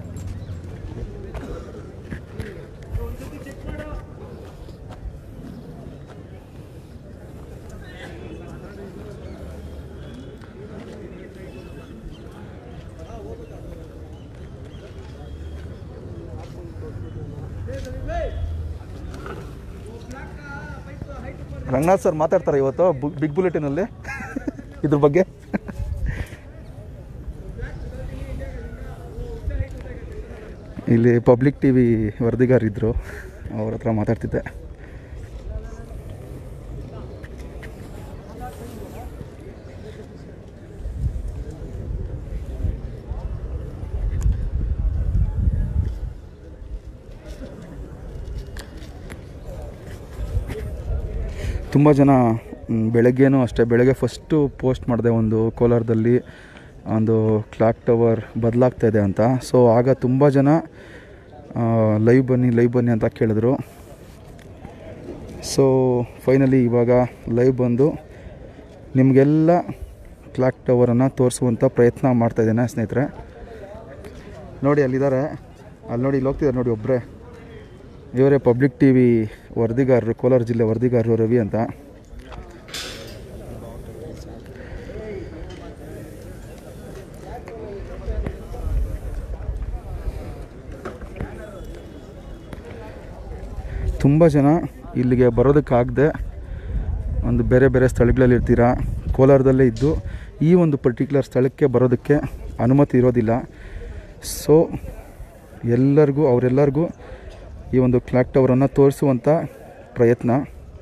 ರಂಗನಾಥ್ ಸರ್ ಮಾತಾಡ್ತಾರೆ ಇವತ್ತು ಬು- ಬಿಗ್ ಬುಲೆಟಿನಲ್ಲಿ ಇದ್ರ ಬಗ್ಗೆ ಇಲ್ಲಿ ಪಬ್ಲಿಕ್ ಟಿ ವಿ ವರದಿಗಾರಿದ್ದರು ಅವ್ರ ಹತ್ರ ಮಾತಾಡ್ತಿದ್ದೆ ತುಂಬ ಜನ ಮ್, ಬೆಳಗ್ಗೆನೂ ಅಷ್ಟೇ ಬೆಳಗ್ಗೆ ಫಸ್ಟು ಪೋಸ್ಟ್ ಮಾಡಿದೆ ಒಂದು ಕೋಲಾರದಲ್ಲಿ ಒಂದು ಕ್ಲಾಕ್ ಟವರ್ ಬದಲಾಗ್ತಾ ಇದೆ ಅಂತ ಸೊ ಆಗ ತುಂಬ ಜನ ಲೈವ್ ಬನ್ನಿ ಲೈವ್ ಬನ್ನಿ ಅಂತ ಕೇಳಿದ್ರು ಸೊ ಫೈನಲಿ ಇವಾಗ ಲೈವ್ ಬಂದು ನಿಮಗೆಲ್ಲ ಕ್ಲಾಕ್ ಟವರನ್ನು ತೋರಿಸುವಂಥ ಪ್ರಯತ್ನ ಮಾಡ್ತಾಯಿದ್ದೇನೆ ಸ್ನೇಹಿತರೆ ನೋಡಿ ಅಲ್ಲಿದ್ದಾರೆ ಅಲ್ಲಿ ನೋಡಿ ಇಲ್ಲಿ ಹೋಗ್ತಿದ್ದಾರೆ ನೋಡಿ ಒಬ್ಬರೇ ಇವರೇ ಪಬ್ಲಿಕ್ ಟಿ ವಿ ವರದಿಗಾರರು ಕೋಲಾರ ಜಿಲ್ಲೆ ವರದಿಗಾರರು ರವಿ ಅಂತ ತುಂಬ ಜನ ಇಲ್ಲಿಗೆ ಬರೋದಕ್ಕಾಗದೆ ಒಂದು ಬೇರೆ ಬೇರೆ ಸ್ಥಳಗಳಲ್ಲಿ ಇರ್ತೀರಾ ಕೋಲಾರದಲ್ಲೇ ಇದ್ದು ಈ ಒಂದು ಪರ್ಟಿಕ್ಯುಲರ್ ಸ್ಥಳಕ್ಕೆ ಬರೋದಕ್ಕೆ ಅನುಮತಿ ಇರೋದಿಲ್ಲ ಸೊ ಎಲ್ಲರಿಗೂ ಅವರೆಲ್ಲರಿಗೂ ಈ ಒಂದು ಕ್ಲಾಕ್ ಟವರನ್ನು ತೋರಿಸುವಂಥ ಪ್ರಯತ್ನ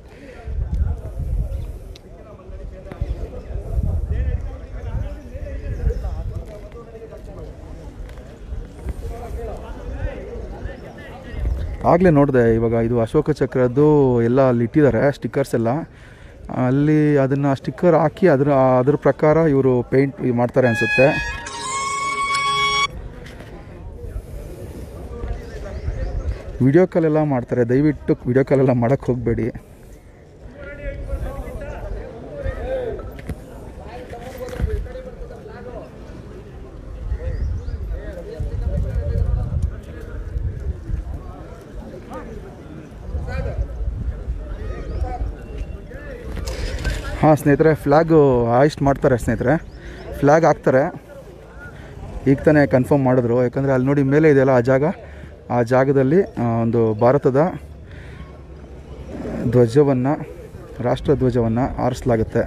ಆಗಲೇ ನೋಡಿದೆ ಇವಾಗ ಇದು ಅಶೋಕ ಚಕ್ರದ್ದು ಎಲ್ಲ ಅಲ್ಲಿ ಇಟ್ಟಿದ್ದಾರೆ ಸ್ಟಿಕ್ಕರ್ಸ್ ಎಲ್ಲ ಅಲ್ಲಿ ಅದನ್ನು ಸ್ಟಿಕ್ಕರ್ ಹಾಕಿ ಅದರ ಅದ್ರ ಪ್ರಕಾರ ಇವರು ಪೇಂಟ್ ಮಾಡ್ತಾರೆ ಅನಿಸುತ್ತೆ ವಿಡಿಯೋ ಕಾಲೆಲ್ಲ ಮಾಡ್ತಾರೆ ದಯವಿಟ್ಟು ವಿಡಿಯೋ ಕಾಲೆಲ್ಲ ಮಾಡೋಕ್ಕೆ ಹೋಗಬೇಡಿ ಹಾಂ ಸ್ನೇಹಿತರೆ ಫ್ಲ್ಯಾಗು ಹಾಯಿಸ್ಟ್ ಮಾಡ್ತಾರೆ ಸ್ನೇಹಿತರೆ ಫ್ಲ್ಯಾಗ್ ಹಾಕ್ತಾರೆ ಈಗ ತಾನೇ ಕನ್ಫರ್ಮ್ ಮಾಡಿದ್ರು ಯಾಕಂದರೆ ಅಲ್ಲಿ ನೋಡಿ ಮೇಲೆ ಇದೆಯಲ್ಲ ಆ ಜಾಗ ಆ ಜಾಗದಲ್ಲಿ ಆ, ಒಂದು ಭಾರತದ ಧ್ವಜವನ್ನು ರಾಷ್ಟ್ರ ಧ್ವಜವನ್ನು ಆರಿಸಲಾಗುತ್ತೆ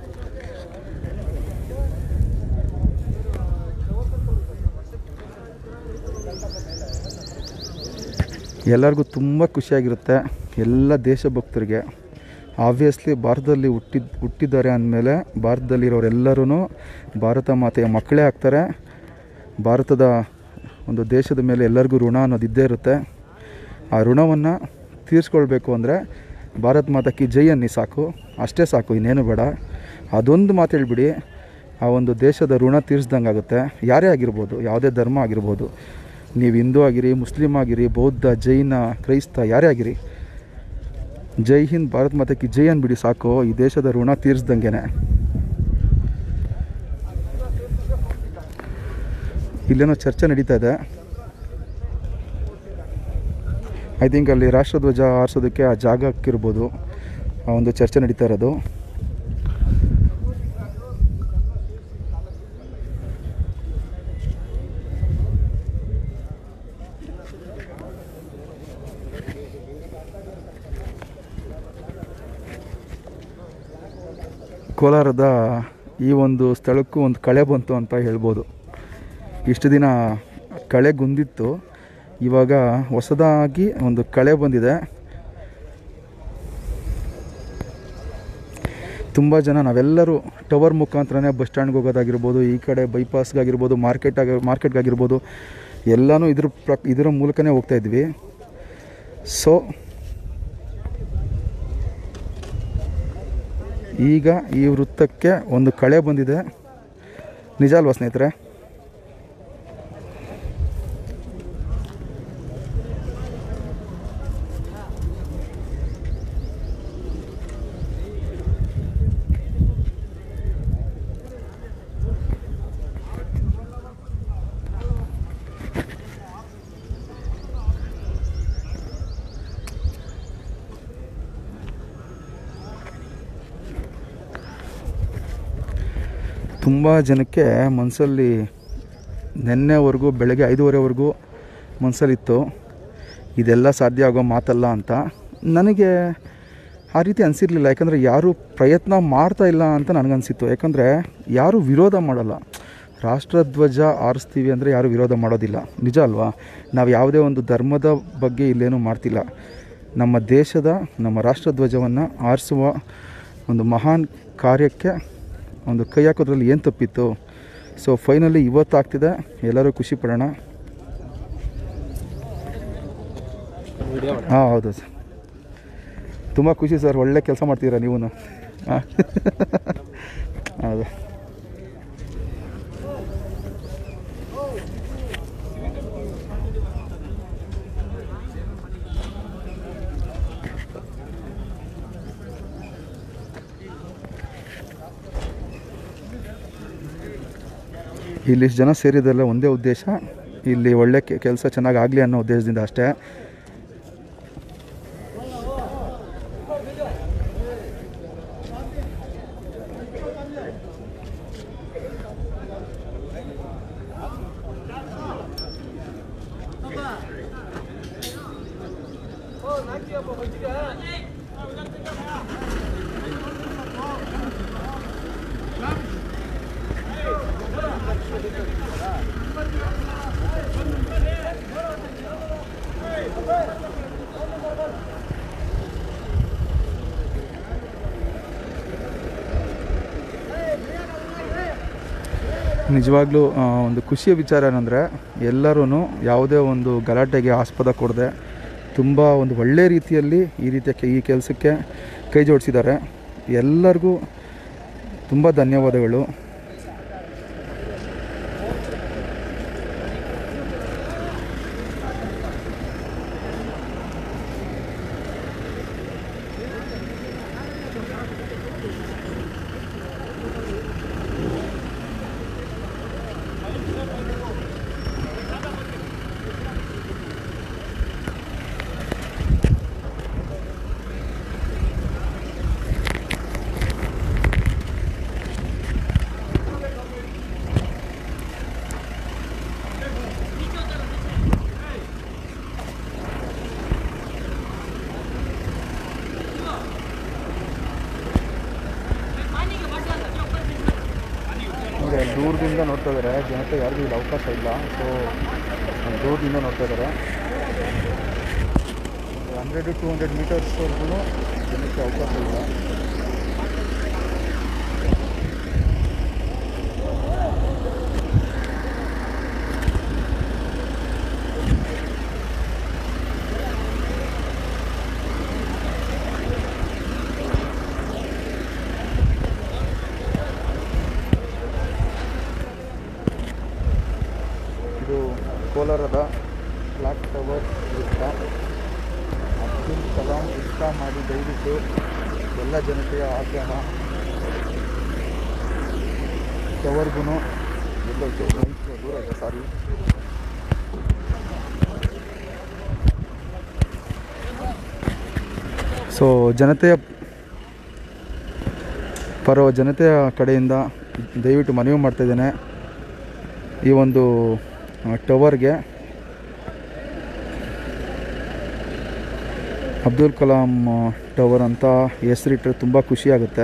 ಎಲ್ಲರಿಗೂ ತುಂಬ ಖುಷಿಯಾಗಿರುತ್ತೆ ಎಲ್ಲ ದೇಶಭಕ್ತರಿಗೆ ಆಬ್ವಿಯಸ್ಲಿ ಭಾರತದಲ್ಲಿ ಹುಟ್ಟಿದ್ ಹುಟ್ಟಿದ್ದಾರೆ ಅಂದಮೇಲೆ ಭಾರತದಲ್ಲಿರೋರೆಲ್ಲರೂ ಭಾರತ ಮಾತೆಯ ಮಕ್ಕಳೇ ಆಗ್ತಾರೆ ಭಾರತದ ಒಂದು ದೇಶದ ಮೇಲೆ ಎಲ್ಲರಿಗೂ ಋಣ ಅನ್ನೋದು ಇದ್ದೇ ಇರುತ್ತೆ ಆ ಋಣವನ್ನು ತೀರಿಸ್ಕೊಳ್ಬೇಕು ಅಂದರೆ ಭಾರತ್ ಮಾತಾ ಕಿ ಜೈ ಅನ್ನಿ ಸಾಕು ಅಷ್ಟೇ ಸಾಕು ಇನ್ನೇನು ಬೇಡ ಅದೊಂದು ಮಾತು ಹೇಳ್ಬಿಡಿ ಆ ಒಂದು ದೇಶದ ಋಣ ತೀರಿಸ್ದಂಗೆ ಆಗುತ್ತೆ ಯಾರೇ ಆಗಿರ್ಬೋದು ಯಾವುದೇ ಧರ್ಮ ಆಗಿರ್ಬೋದು ನೀವು ಹಿಂದೂ ಆಗಿರಿ ಮುಸ್ಲಿಂ ಆಗಿರಿ ಬೌದ್ಧ ಜೈನ ಕ್ರೈಸ್ತ ಯಾರೇ ಆಗಿರಿ ಜೈ ಹಿಂದ್ ಭಾರತ್ ಮಾತಾ ಕಿ ಜೈ ಅಂದ್ಬಿಡಿ ಸಾಕು ಈ ದೇಶದ ಋಣ ತೀರಿಸ್ದಂಗೆನೆ ಇಲ್ಲೇನೋ ಚರ್ಚೆ ನಡೀತಾ ಇದೆ ಐ ಥಿಂಕ್ ಅಲ್ಲಿ ರಾಷ್ಟ್ರಧ್ವಜ ಹಾರಿಸೋದಕ್ಕೆ ಆ ಜಾಗಕ್ಕಿರ್ಬೋದು ಆ ಒಂದು ಚರ್ಚೆ ನಡೀತಾ ಇರೋದು ಕೋಲಾರದ ಈ ಒಂದು ಸ್ಥಳಕ್ಕೂ ಒಂದು ಕಳೆ ಬಂತು ಅಂತ ಹೇಳ್ಬೋದು ಇಷ್ಟು ದಿನ ಕಳೆ ಗುಂದಿತ್ತು ಇವಾಗ ಹೊಸದಾಗಿ ಒಂದು ಕಳೆ ಬಂದಿದೆ ತುಂಬ ಜನ ನಾವೆಲ್ಲರೂ ಟವರ್ ಮುಖಾಂತರನೇ ಬಸ್ ಸ್ಟ್ಯಾಂಡ್ಗೆ ಹೋಗೋದಾಗಿರ್ಬೋದು ಈ ಕಡೆ ಬೈಪಾಸ್ಗಾಗಿರ್ಬೋದು ಮಾರ್ಕೆಟ್ ಆಗಿ ಮಾರ್ಕೆಟ್ಗಾಗಿರ್ಬೋದು ಎಲ್ಲನೂ ಇದ್ರ ಪ್ರ ಇದರ ಮೂಲಕನೇ ಹೋಗ್ತಾ ಇದ್ವಿ ಸೊ ಈಗ ಈ ವೃತ್ತಕ್ಕೆ ಒಂದು ಕಳೆ ಬಂದಿದೆ ನಿಜ ಅಲ್ವಾ ಸ್ನೇಹಿತರೆ ತುಂಬ ಜನಕ್ಕೆ ಮನಸ್ಸಲ್ಲಿ ನಿನ್ನೆವರೆಗೂ ಬೆಳಗ್ಗೆ ಐದೂವರೆವರೆಗೂ ಮನಸ್ಸಲ್ಲಿತ್ತು ಇದೆಲ್ಲ ಸಾಧ್ಯ ಆಗೋ ಮಾತಲ್ಲ ಅಂತ ನನಗೆ ಆ ರೀತಿ ಅನಿಸಿರ್ಲಿಲ್ಲ ಯಾಕಂದರೆ ಯಾರೂ ಪ್ರಯತ್ನ ಮಾಡ್ತಾ ಇಲ್ಲ ಅಂತ ನನಗನ್ಸಿತ್ತು ಯಾಕಂದರೆ ಯಾರೂ ವಿರೋಧ ಮಾಡಲ್ಲ ರಾಷ್ಟ್ರಧ್ವಜ ಆರಿಸ್ತೀವಿ ಅಂದರೆ ಯಾರು ವಿರೋಧ ಮಾಡೋದಿಲ್ಲ ನಿಜ ಅಲ್ವಾ ನಾವು ಯಾವುದೇ ಒಂದು ಧರ್ಮದ ಬಗ್ಗೆ ಇಲ್ಲೇನೂ ಮಾಡ್ತಿಲ್ಲ ನಮ್ಮ ದೇಶದ ನಮ್ಮ ರಾಷ್ಟ್ರಧ್ವಜವನ್ನು ಆರಿಸುವ ಒಂದು ಮಹಾನ್ ಕಾರ್ಯಕ್ಕೆ ಒಂದು ಕೈ ಹಾಕೋದ್ರಲ್ಲಿ ಏನು ತಪ್ಪಿತ್ತು ಸೊ ಫೈನಲಿ ಇವತ್ತು ಆಗ್ತಿದೆ ಎಲ್ಲರೂ ಖುಷಿ ಪಡೋಣ ಹಾಂ ಹೌದು ಸರ್ ತುಂಬ ಖುಷಿ ಸರ್ ಒಳ್ಳೆ ಕೆಲಸ ಮಾಡ್ತೀರಾ ನೀವು ಹಾಂ ಹೌದು ಇಲ್ಲಿಷ್ಟು ಜನ ಸೇರಿದಲ್ಲ ಒಂದೇ ಉದ್ದೇಶ ಇಲ್ಲಿ ಒಳ್ಳೆ ಕೆಲಸ ಚೆನ್ನಾಗಿ ಆಗಲಿ ಅನ್ನೋ ಉದ್ದೇಶದಿಂದ ಅಷ್ಟೇ ನಿಜವಾಗ್ಲೂ ಆ, ಒಂದು ಖುಷಿಯ ವಿಚಾರ ಏನಂದರೆ ಎಲ್ಲರೂ ಯಾವುದೇ ಒಂದು ಗಲಾಟೆಗೆ ಆಸ್ಪದ ಕೊಡದೆ ತುಂಬ ಒಂದು ಒಳ್ಳೆಯ ರೀತಿಯಲ್ಲಿ ಈ ರೀತಿಯ ಕೆ- ಈ ಕೆಲಸಕ್ಕೆ ಕೈ ಜೋಡಿಸಿದ್ದಾರೆ ಎಲ್ಲರಿಗೂ ತುಂಬ ಧನ್ಯವಾದಗಳು ನೋಡಿ ಅಲ್ಲಿ ದೂರದಿಂದ ನೋಡ್ತಾ ಇದ್ದಾರೆ ಜನತೆ ಯಾರಿಗೂ ಇಲ್ಲಿ ಅವಕಾಶ ಇಲ್ಲ ಸೊ ಅಲ್ಲಿ ದೂರದಿಂದ ನೋಡ್ತಾ ಇದ್ದಾರೆ ಹಂಡ್ರೆಡ್ ಟು ಹಂಡ್ರೆಡ್ ಮೀಟರ್ಸ್ವರೆಗೂ ಜನಕ್ಕೆ ಅವಕಾಶ ಇಲ್ಲ ಇದು ಕೋಲಾರದ ಕ್ಲಾಕ್ ಟವರ್ ವೃತ್ತ ಅಬ್ದುಲ್ ಕಲಾಂ ವೃತ್ತ ಮಾಡಿ ದಯವಿಟ್ಟು ಎಲ್ಲ ಜನತೆಯ ಆಗ್ರಹ ಟವರ್ಗೂ ಎಲ್ಲೋಯ್ತು ಲೈಟ್ ದೂರ ಇದೆ ಸಾರಿ ಸೊ ಜನತೆಯ ಪರ ಜನತೆಯ ಕಡೆಯಿಂದ ದಯವಿಟ್ಟು ಮನವಿ ಮಾಡ್ತಾ ಇದ್ದೇನೆ ಈ ಒಂದು ಆ, ಟವರ್ಗೆ ಅಬ್ದುಲ್ ಕಲಾಂ ಆ, ಟವರ್ ಅಂತ ಹೆಸರಿಟ್ಟರೆ ತುಂಬ ಖುಷಿಯಾಗುತ್ತೆ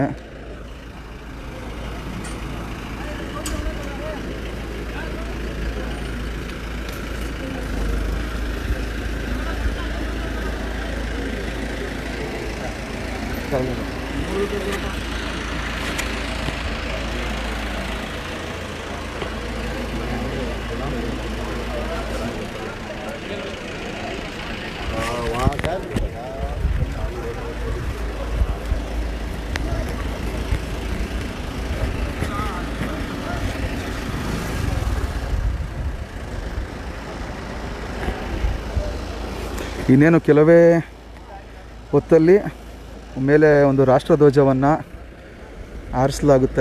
ಇನ್ನೇನು ಕೆಲವೇ ಹೊತ್ತಲ್ಲಿ ಮೇಲೆ ಒಂದು ರಾಷ್ಟ್ರಧ್ವಜವನ್ನು ಆರಿಸಲಾಗುತ್ತೆ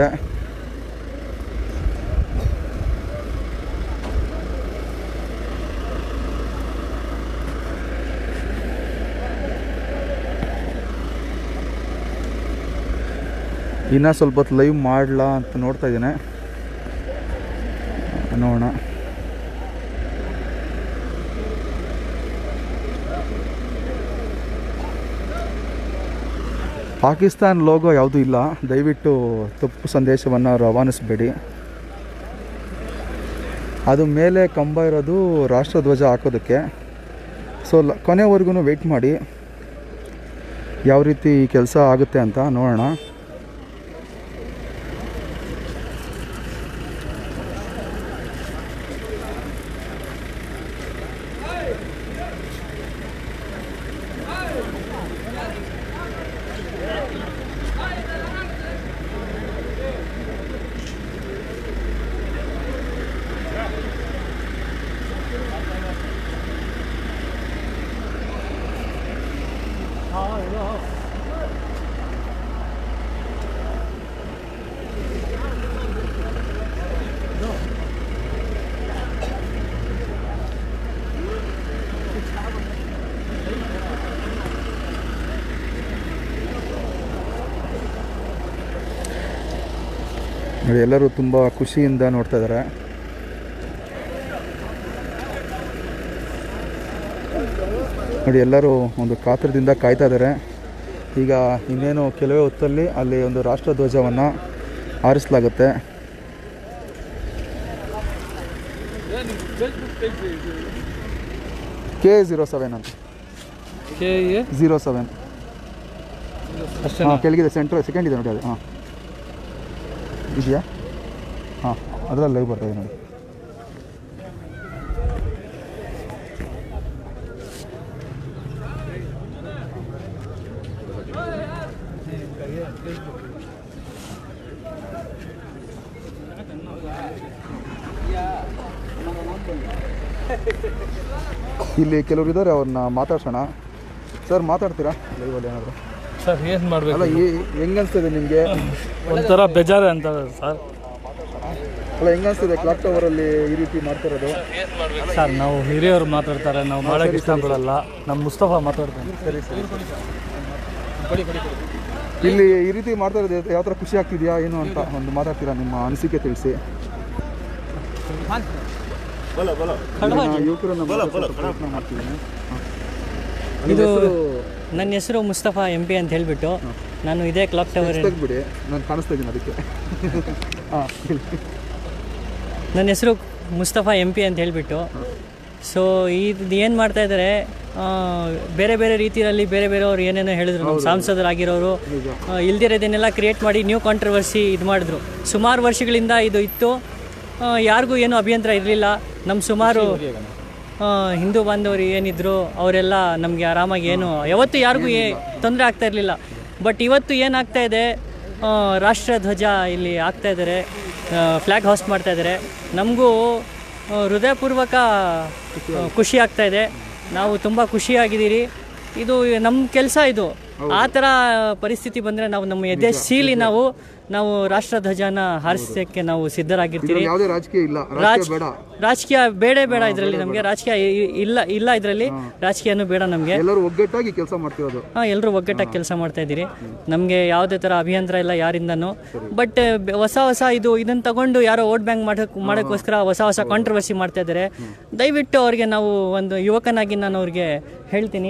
ಇನ್ನೂ ಸ್ವಲ್ಪ ಹೊತ್ತು ಲೈವ್ ಮಾಡಲಾ ಅಂತ ನೋಡ್ತಾ ಇದ್ದೇನೆ ನೋಡೋಣ ಪಾಕಿಸ್ತಾನ್ ಲೋಗೋ ಯಾವುದೂ ಇಲ್ಲ ದಯವಿಟ್ಟು ತಪ್ಪು ಸಂದೇಶವನ್ನು ರವಾನಿಸಬೇಡಿ ಅದು ಮೇಲೆ ಕಂಬ ಇರೋದು ರಾಷ್ಟ್ರಧ್ವಜ ಹಾಕೋದಕ್ಕೆ ಸೊ ಲ ಕೊನೆವರೆಗೂ ವೆಯ್ಟ್ ಮಾಡಿ ಯಾವ ರೀತಿ ಕೆಲಸ ಆಗುತ್ತೆ ಅಂತ ನೋಡೋಣ ನೋಡಿ ಎಲ್ಲರೂ ತುಂಬ ಖುಷಿಯಿಂದ ನೋಡ್ತಾ ಇದ್ದಾರೆ ನೋಡಿ ಎಲ್ಲರೂ ಒಂದು ಕಾತರದಿಂದ ಕಾಯ್ತಾ ಇದ್ದಾರೆ ಈಗ ಇನ್ನೇನು ಕೆಲವೇ ಹೊತ್ತಲ್ಲಿ ಅಲ್ಲಿ ಒಂದು ರಾಷ್ಟ್ರಧ್ವಜವನ್ನು ಹಾರಿಸಲಾಗುತ್ತೆ ಕೆ ಝೀರೋ ಸೆವೆನ್ ಅಂತ ಕೆ ಎ ಝೀರೋ ಸೆವೆನ್ ಅಷ್ಟೇ ಹಾಂ ಕೆಳಗಿದೆ ಸೆಂಟ್ರ್ ಸೆಕೆಂಡ್ ಇದೆ ನೋಡಿ ಅದು ಹಾಂ ಇದೆಯಾ ಹಾಂ ಅದರಲ್ಲಿ ಲೈವ್ ಬರ್ತಾ ಇದೆ ನೋಡಿ ಇಲ್ಲಿ ಕೆಲವರು ಇದ್ದಾರೆ ಅವ್ರನ್ನ ಮಾತಾಡ್ಸೋಣ ಸರ್ ಮಾತಾಡ್ತೀರಾ ಲೈವಲ್ಲಿ ಏನಾದರೂ ಸರ್ ಏನು ಮಾಡಬೇಕು ಅಲ್ಲ ಈ ಹೆಂಗ್ ಅನ್ಸ್ತದೆ ನಿಮಗೆ ಒಂಥರ ಬೇಜಾರು ಅಂತ ಸರ್ ಅಲ್ಲ ಹೆಂಗ್ ಅನ್ಸ್ತದೆ ಕ್ಲಾಕ್ ಟವರಲ್ಲಿ ಈ ರೀತಿ ಮಾಡ್ತಿರೋದು ಸರ್ ನಾವು ಹಿರಿಯರು ಮಾತಾಡ್ತಾರೆ ನಾವು ಮಾಡೋಕ್ಕೆ ಇಷ್ಟಪಡಲ್ಲ ನಮ್ಮ ಮುಸ್ತಫಾ ಮಾತಾಡ್ತಾನೆ ಸರಿ ಸರಿ ಇಲ್ಲಿ ಈ ರೀತಿ ಮಾಡ್ತಾ ಇರೋದು ಯಾವ ಥರ ಖುಷಿ ಆಗ್ತಿದೆಯಾ ಏನು ಅಂತ ಒಂದು ಮಾತಾಡ್ತೀರಾ ನಿಮ್ಮ ಅನಿಸಿಕೆ ತಿಳಿಸಿ ಇದನ್ನ ಯುವಕರನ್ನ ಮಾತಾಡ್ಸೋಕೆ ಪ್ರಯತ್ನ ಮಾಡ್ತಿದ್ದೀನಿ ಇದು ನನ್ನ ಹೆಸರು ಮುಸ್ತಫಾ ಎಂ ಪಿ ಅಂತ ಹೇಳಿಬಿಟ್ಟು ನಾನು ಇದೇ ಕ್ಲಾಕ್ ಟವರ್ ತೆಗ್ಬಿಡಿ ನಾನು ಕಾಣಿಸ್ತಾ ಇದ್ದೀನಿ ಅದಕ್ಕೆ ಹಾಂ ನನ್ನ ಹೆಸರು ಮುಸ್ತಫಾ ಎಂ ಪಿ ಅಂತ ಹೇಳಿಬಿಟ್ಟು ಸೊ ಇದು ಏನು ಮಾಡ್ತಾ ಇದ್ದಾರೆ ಆ, ಬೇರೆ ಬೇರೆ ರೀತಿಯಲ್ಲಿ ಬೇರೆ ಬೇರೆಯವ್ರು ಏನೇನೋ ಹೇಳಿದ್ರು ನಮ್ಮ ಸಂಸದರಾಗಿರೋರು ಇಲ್ದಿರೋದನ್ನೆಲ್ಲ ಕ್ರಿಯೇಟ್ ಮಾಡಿ ನ್ಯೂ ಕಾಂಟ್ರವರ್ಸಿ ಇದು ಮಾಡಿದ್ರು ಸುಮಾರು ವರ್ಷಗಳಿಂದ ಇದು ಇತ್ತು ಆ, ಯಾರಿಗೂ ಏನೂ ಅಭ್ಯಂತರ ಇರಲಿಲ್ಲ ನಮ್ಮ ಸುಮಾರು ಆ, ಹಿಂದೂ ಬಾಂಧವರು ಏನಿದ್ರು ಅವರೆಲ್ಲ ನಮಗೆ ಆರಾಮಾಗಿ ಏನು ಯಾವತ್ತೂ ಯಾರಿಗೂ ಏ ತೊಂದರೆ ಆಗ್ತಾ ಇರಲಿಲ್ಲ ಬಟ್ ಇವತ್ತು ಏನಾಗ್ತಾ ಇದೆ ಆ, ರಾಷ್ಟ್ರಧ್ವಜ ಇಲ್ಲಿ ಆಗ್ತಾ ಇದ್ದಾರೆ ಫ್ಲ್ಯಾಗ್ ಹಾಸ್ಟ್ ಮಾಡ್ತಾ ಇದ್ದಾರೆ ನಮಗೂ ಆ, ಹೃದಯಪೂರ್ವಕ ಆ, ಖುಷಿ ಆಗ್ತಾ ಇದೆ ನಾವು ತುಂಬ ಖುಷಿಯಾಗಿದ್ದೀರಿ ಇದು ನಮ್ಮ ಕೆಲಸ ಇದು ಆ ಥರ ಪರಿಸ್ಥಿತಿ ಬಂದರೆ ನಾವು ನಮ್ಮ ಎದೆ ಸೀಲಿ ನಾವು ನಾವು ರಾಷ್ಟ್ರಧ್ವಜನ ಹಾರಿಸೋಕ್ಕೆ ನಾವು ಸಿದ್ಧರಾಗಿರ್ತೀವಿ ಯಾವುದೇ ರಾಜಕೀಯ ಇಲ್ಲ ರಾಜ್ ರಾಜಕೀಯ ಬೇಡ ರಾಜಕೀಯ ಬೇಡ ಬೇಡ ಇದರಲ್ಲಿ ನಮಗೆ ರಾಜಕೀಯ ಇ- ಇಲ್ಲ ಇಲ್ಲ ಇದರಲ್ಲಿ ರಾಜಕೀಯನೂ ಬೇಡ ನಮಗೆ ಎಲ್ಲರೂ ಒಗ್ಗಟ್ಟಾಗಿ ಕೆಲಸ ಮಾಡ್ತಿರೋದು ಹಾಂ ಎಲ್ಲರೂ ಒಗ್ಗಟ್ಟಾಗಿ ಕೆಲಸ ಮಾಡ್ತಾ ಇದ್ದೀರಿ ನಮಗೆ ಯಾವುದೇ ಥರ ಅಭಿಯಂತರ ಇಲ್ಲ ಯಾರಿಂದನೂ ಬಟ್ ಹೊಸ ಹೊಸ ಇದು ಇದನ್ನು ತಗೊಂಡು ಯಾರೋ ವೋಟ್ ಬ್ಯಾಂಕ್ ಮಾಡೋಕ್ಕೆ ಮಾಡೋಕ್ಕೋಸ್ಕರ ಹೊಸ ಹೊಸ ಕಾಂಟ್ರವರ್ಸಿ ಮಾಡ್ತಾ ಇದ್ದಾರೆ ದಯವಿಟ್ಟು ಅವ್ರಿಗೆ ನಾವು ಒಂದು ಯುವಕನಾಗಿ ನಾನು ಅವ್ರಿಗೆ ಹೇಳ್ತೀನಿ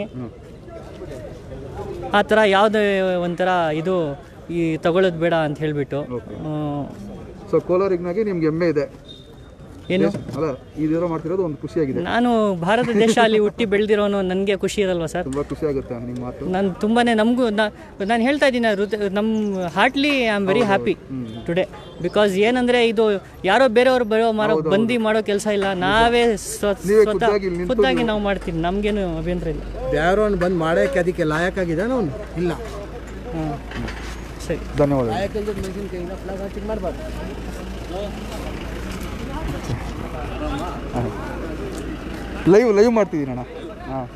ಆ ಥರ ಯಾವುದೇ ಒಂಥರ ಇದು ಈ ತಗೊಳ್ಳೋದು ಬೇಡ ಅಂತ ಹೇಳಿಬಿಟ್ಟು ಸೊ ಕೋಲಾರಿಗ್ನಾಗೆ ನಿಮ್ಗೆ ಹೆಮ್ಮೆ ಇದೆ ಏನು ಅಲ್ಲ ಇದೆಲ್ಲ ಮಾಡ್ತಿರೋದು ಒಂದು ಖುಷಿಯಾಗಿದೆ ನಾನು ಭಾರತ ದೇಶ ಅಲ್ಲಿ ಹುಟ್ಟಿ ಬೆಳೆದಿರೋನು ನನಗೆ ಖುಷಿ ಇರಲ್ವಾ ಸರ್ ತುಂಬಾ ಖುಷಿ ಆಗುತ್ತೆ ನಿಮ್ಮ ಮಾತು ನಾನು ತುಂಬಾ ನಮಗೂ ನಾನು ಹೇಳ್ತಾ ಇದ್ದೀನಿ ಹೃದಯ ನಮ್ಮ heartly I am very happy today because ಏನಂದ್ರೆ ಇದು ಯಾರೋ ಬೇರೆಯವರು ಬರೋ ಮಾರೋ ಬಂದಿ ಮಾಡೋ ಕೆಲಸ ಇಲ್ಲ ನಾವೇ ಸ್ವ- ನೀವೇ ಸ್ವತಃ ಖುದ್ದಾಗಿ ಇಲ್ಲಿ ನಿಂತು ಖುದ್ದಾಗಿ ನಾವು ಮಾಡ್ತೀವಿ ನಮಗೇನು ಅಭ್ಯಂತರ ಇಲ್ಲ ಯಾರೋ ಅವ್ನು ಬಂದು ಮಾಡೋಕ್ಕೆ ಅದಕ್ಕೆ ಲಾಯಕ್ ಆಗಿದ್ದಾನೆ ಅವನು ಇಲ್ಲ ಹಾಂ ಸರಿ ಧನ್ಯವಾದಗಳು ಲಾಯಕ್ ಮೆಣಸಿನ್ಕಾಯಿನ ಫ್ಲಾಗ್ ಹಾಕಿ ಮಾಡಬಾರ್ದು ಲೈವ್ ಲೈವ್ ಮಾಡ್ತಿದ್ದೀನಿ ಅಣ್ಣ ಹಾಂ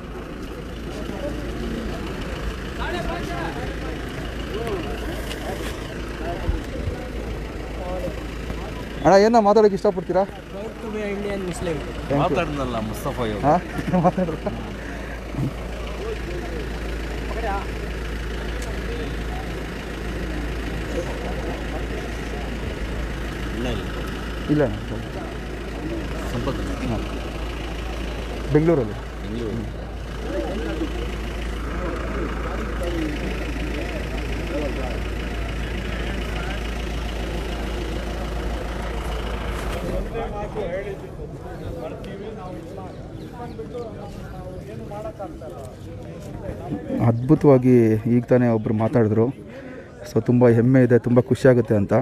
ಅಣ್ಣ ಏನ ಮಾತಾಡೋಕೆ ಇಷ್ಟಪಡ್ತೀರಾ ಇಂಡಿಯನ್ ಮುಸ್ಲಿಂ ಮಾತಾಡ್ನಲ್ಲ ಮುಸ್ತಫಾ ಇವ್ರು. ಹಾಂ ಮಾತಾಡ್ರ ಇಲ್ಲ ಅಣ್ಣ ಹಾಂ. ಬೆಂಗಳೂರಲ್ಲಿ ಅದ್ಭುತವಾಗಿ ಈಗ ತಾನೇ ಒಬ್ಬರು ಮಾತಾಡಿದ್ರು ಸೊ ತುಂಬ ಹೆಮ್ಮೆ ಇದೆ ತುಂಬ ಖುಷಿಯಾಗುತ್ತೆ ಅಂತ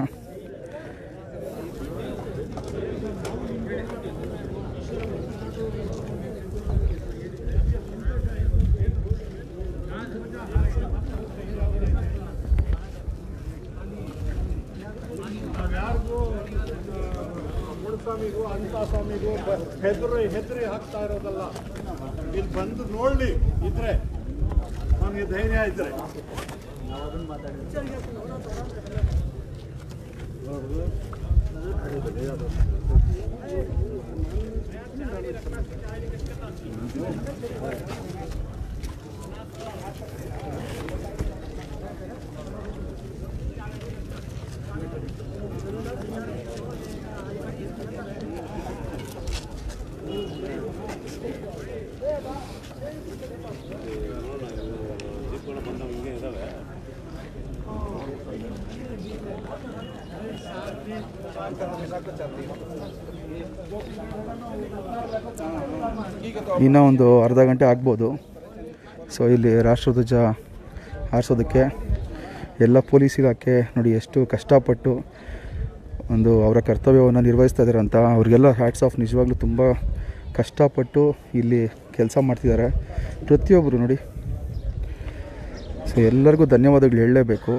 ಯಾರಿಗೂ ಮುಳುಸ್ವಾಮಿಗೂ ಅಂತ ಸ್ವಾಮಿಗೂ ಹೆದರಿ ಹೆದರಿ ಹಾಕ್ತಾ ಇರೋದಲ್ಲ ಇಲ್ಲಿ ಬಂದು ನೋಡ್ಲಿ ಇದ್ರೆ ನಮಗೆ ಧೈರ್ಯ ಇದ್ರೆ ಇನ್ನೂ ಒಂದು ಅರ್ಧ ಗಂಟೆ ಆಗ್ಬೋದು ಸೊ ಇಲ್ಲಿ ರಾಷ್ಟ್ರಧ್ವಜ ಹಾರಿಸೋದಕ್ಕೆ ಎಲ್ಲ ಪೊಲೀಸ್ ಇಲಾಖೆ ನೋಡಿ ಎಷ್ಟು ಕಷ್ಟಪಟ್ಟು ಒಂದು ಅವರ ಕರ್ತವ್ಯವನ್ನು ನಿರ್ವಹಿಸ್ತಾ ಇದ್ದಾರೆ ಅಂತ ಅವ್ರಿಗೆಲ್ಲ ಹ್ಯಾಟ್ಸ್ ಆಫ್ ನಿಜವಾಗ್ಲೂ ತುಂಬ ಕಷ್ಟಪಟ್ಟು ಇಲ್ಲಿ ಕೆಲಸ ಮಾಡ್ತಿದ್ದಾರೆ ಪ್ರತಿಯೊಬ್ಬರು ನೋಡಿ ಸೊ ಎಲ್ಲರಿಗೂ ಧನ್ಯವಾದಗಳು ಹೇಳಲೇಬೇಕು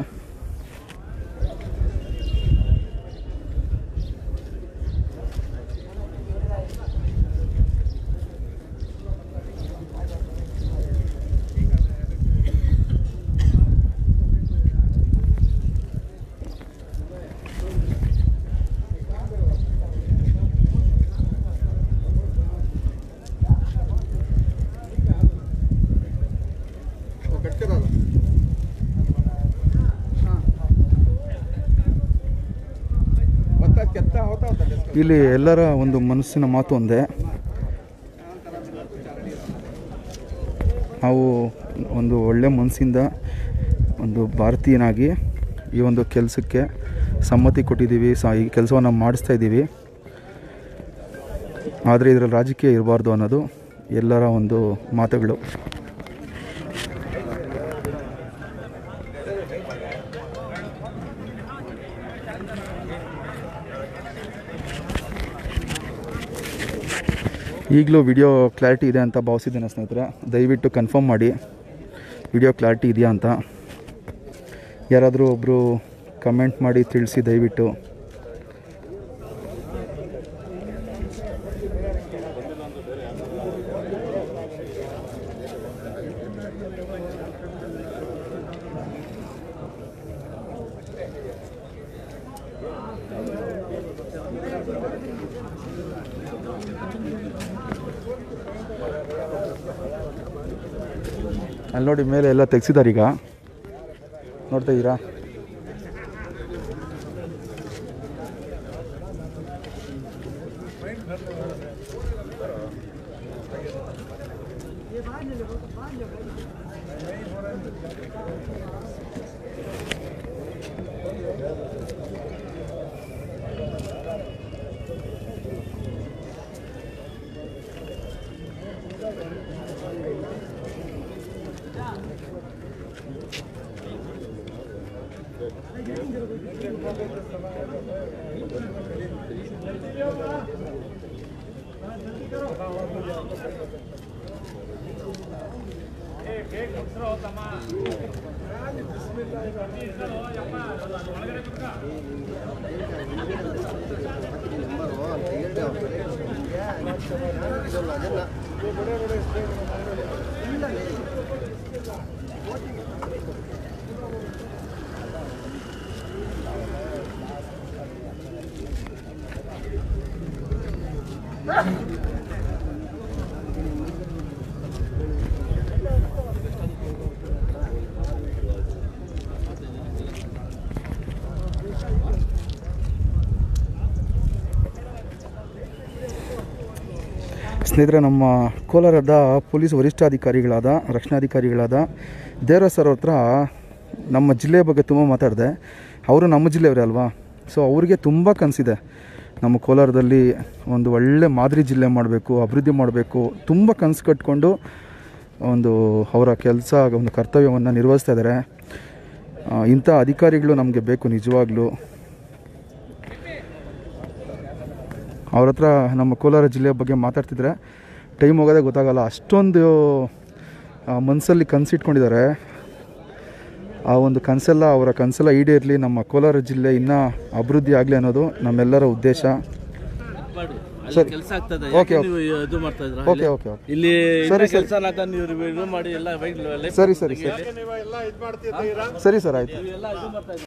ಇಲ್ಲಿ ಎಲ್ಲರ ಒಂದು ಮನಸ್ಸಿನ ಮಾತು ಒಂದೇ ನಾವು ಒಂದು ಒಳ್ಳೆ ಮನಸ್ಸಿಂದ ಒಂದು ಭಾರತೀಯನಾಗಿ ಈ ಒಂದು ಕೆಲಸಕ್ಕೆ ಸಮ್ಮತಿ ಕೊಟ್ಟಿದ್ದೀವಿ ಸ ಈ ಕೆಲಸವನ್ನು ಮಾಡಿಸ್ತಾ ಇದ್ದೀವಿ ಆದರೆ ಇದರಲ್ಲಿ ರಾಜಕೀಯ ಇರಬಾರ್ದು ಅನ್ನೋದು ಎಲ್ಲರ ಒಂದು ಮಾತುಗಳು ಈಗಲೂ ವಿಡಿಯೋ ಕ್ಲಾರಿಟಿ ಇದೆ ಅಂತ ಭಾವಿಸಿದ್ದೇನೆ ಸ್ನೇಹಿತರೆ ದಯವಿಟ್ಟು ಕನ್ಫರ್ಮ್ ಮಾಡಿ ವಿಡಿಯೋ ಕ್ಲಾರಿಟಿ ಇದೆಯಾ ಅಂತ ಯಾರಾದರೂ ಒಬ್ಬರು ಕಮೆಂಟ್ ಮಾಡಿ ತಿಳಿಸಿ ದಯವಿಟ್ಟು ಅಲ್ಲಿ ನೋಡಿ ಮೇಲೆ ಎಲ್ಲ ತೆಗ್ಸಿದ್ದಾರೆ ಈಗ ನೋಡ್ತಾ ಇದ್ದೀರಾ ಸ್ನೇಹಿತರೆ ನಮ್ಮ ಕೋಲಾರದ ಪೊಲೀಸ್ ವರಿಷ್ಠಾಧಿಕಾರಿಗಳಾದ ರಕ್ಷಣಾಧಿಕಾರಿಗಳಾದ ದೇವರಾಜ್ ಸರ್ ಅವ್ರ ಹತ್ರ ನಮ್ಮ ಜಿಲ್ಲೆಯ ಬಗ್ಗೆ ತುಂಬ ಮಾತಾಡಿದೆ ಅವರು ನಮ್ಮ ಜಿಲ್ಲೆಯವರೇ ಅಲ್ವಾ ಸೊ ಅವರಿಗೆ ತುಂಬ ಕನಸಿದೆ ನಮ್ಮ ಕೋಲಾರದಲ್ಲಿ ಒಂದು ಒಳ್ಳೆ ಮಾದರಿ ಜಿಲ್ಲೆ ಮಾಡಬೇಕು ಅಭಿವೃದ್ಧಿ ಮಾಡಬೇಕು ತುಂಬ ಕನಸು ಕಟ್ಕೊಂಡು ಒಂದು ಅವರ ಕೆಲಸ ಒಂದು ಕರ್ತವ್ಯವನ್ನು ನಿರ್ವಹಿಸ್ತಾ ಇದ್ದಾರೆ ಆ, ಇಂಥ ಅಧಿಕಾರಿಗಳು ನಮಗೆ ಬೇಕು ನಿಜವಾಗ್ಲೂ ಅವ್ರ ಹತ್ರ ನಮ್ಮ ಕೋಲಾರ ಜಿಲ್ಲೆಯ ಬಗ್ಗೆ ಮಾತಾಡ್ತಿದ್ರೆ ಟೈಮ್ ಹೋಗೋದೇ ಗೊತ್ತಾಗಲ್ಲ ಅಷ್ಟೊಂದು ಮನಸ್ಸಲ್ಲಿ ಕನಸಿಟ್ಕೊಂಡಿದ್ದಾರೆ ಆ ಒಂದು ಕನಸೆಲ್ಲ ಅವರ ಕನಸೆಲ್ಲ ಈಡೇರಲಿ ನಮ್ಮ ಕೋಲಾರ ಜಿಲ್ಲೆ ಇನ್ನೂ ಅಭಿವೃದ್ಧಿ ಆಗಲಿ ಅನ್ನೋದು ನಮ್ಮೆಲ್ಲರ ಉದ್ದೇಶ ಸರಿ ಕೆಲಸ ಆಗ್ತದೆ ಓಕೆ, ಯಾಕೆ ನೀವು ಇದು ಮಾಡ್ತಾ ಇದ್ರ ಓಕೆ ಓಕೆ ಓಕೆ ಇಲ್ಲಿ ಸರಿ, ಕೆಲಸ ನೀವು ಇದು ಮಾಡಿ ಎಲ್ಲ ಸರಿ ಸರಿ ಸರಿ ನೀವೆಲ್ಲ ಇದು ಮಾಡ್ತಿದ್ದೀರಾ ಸರಿ ಸರ್ ಆಯಿತು ಎಲ್ಲ ಇದು ಮಾಡ್ತಾ ಇದ್ದೀರಾ?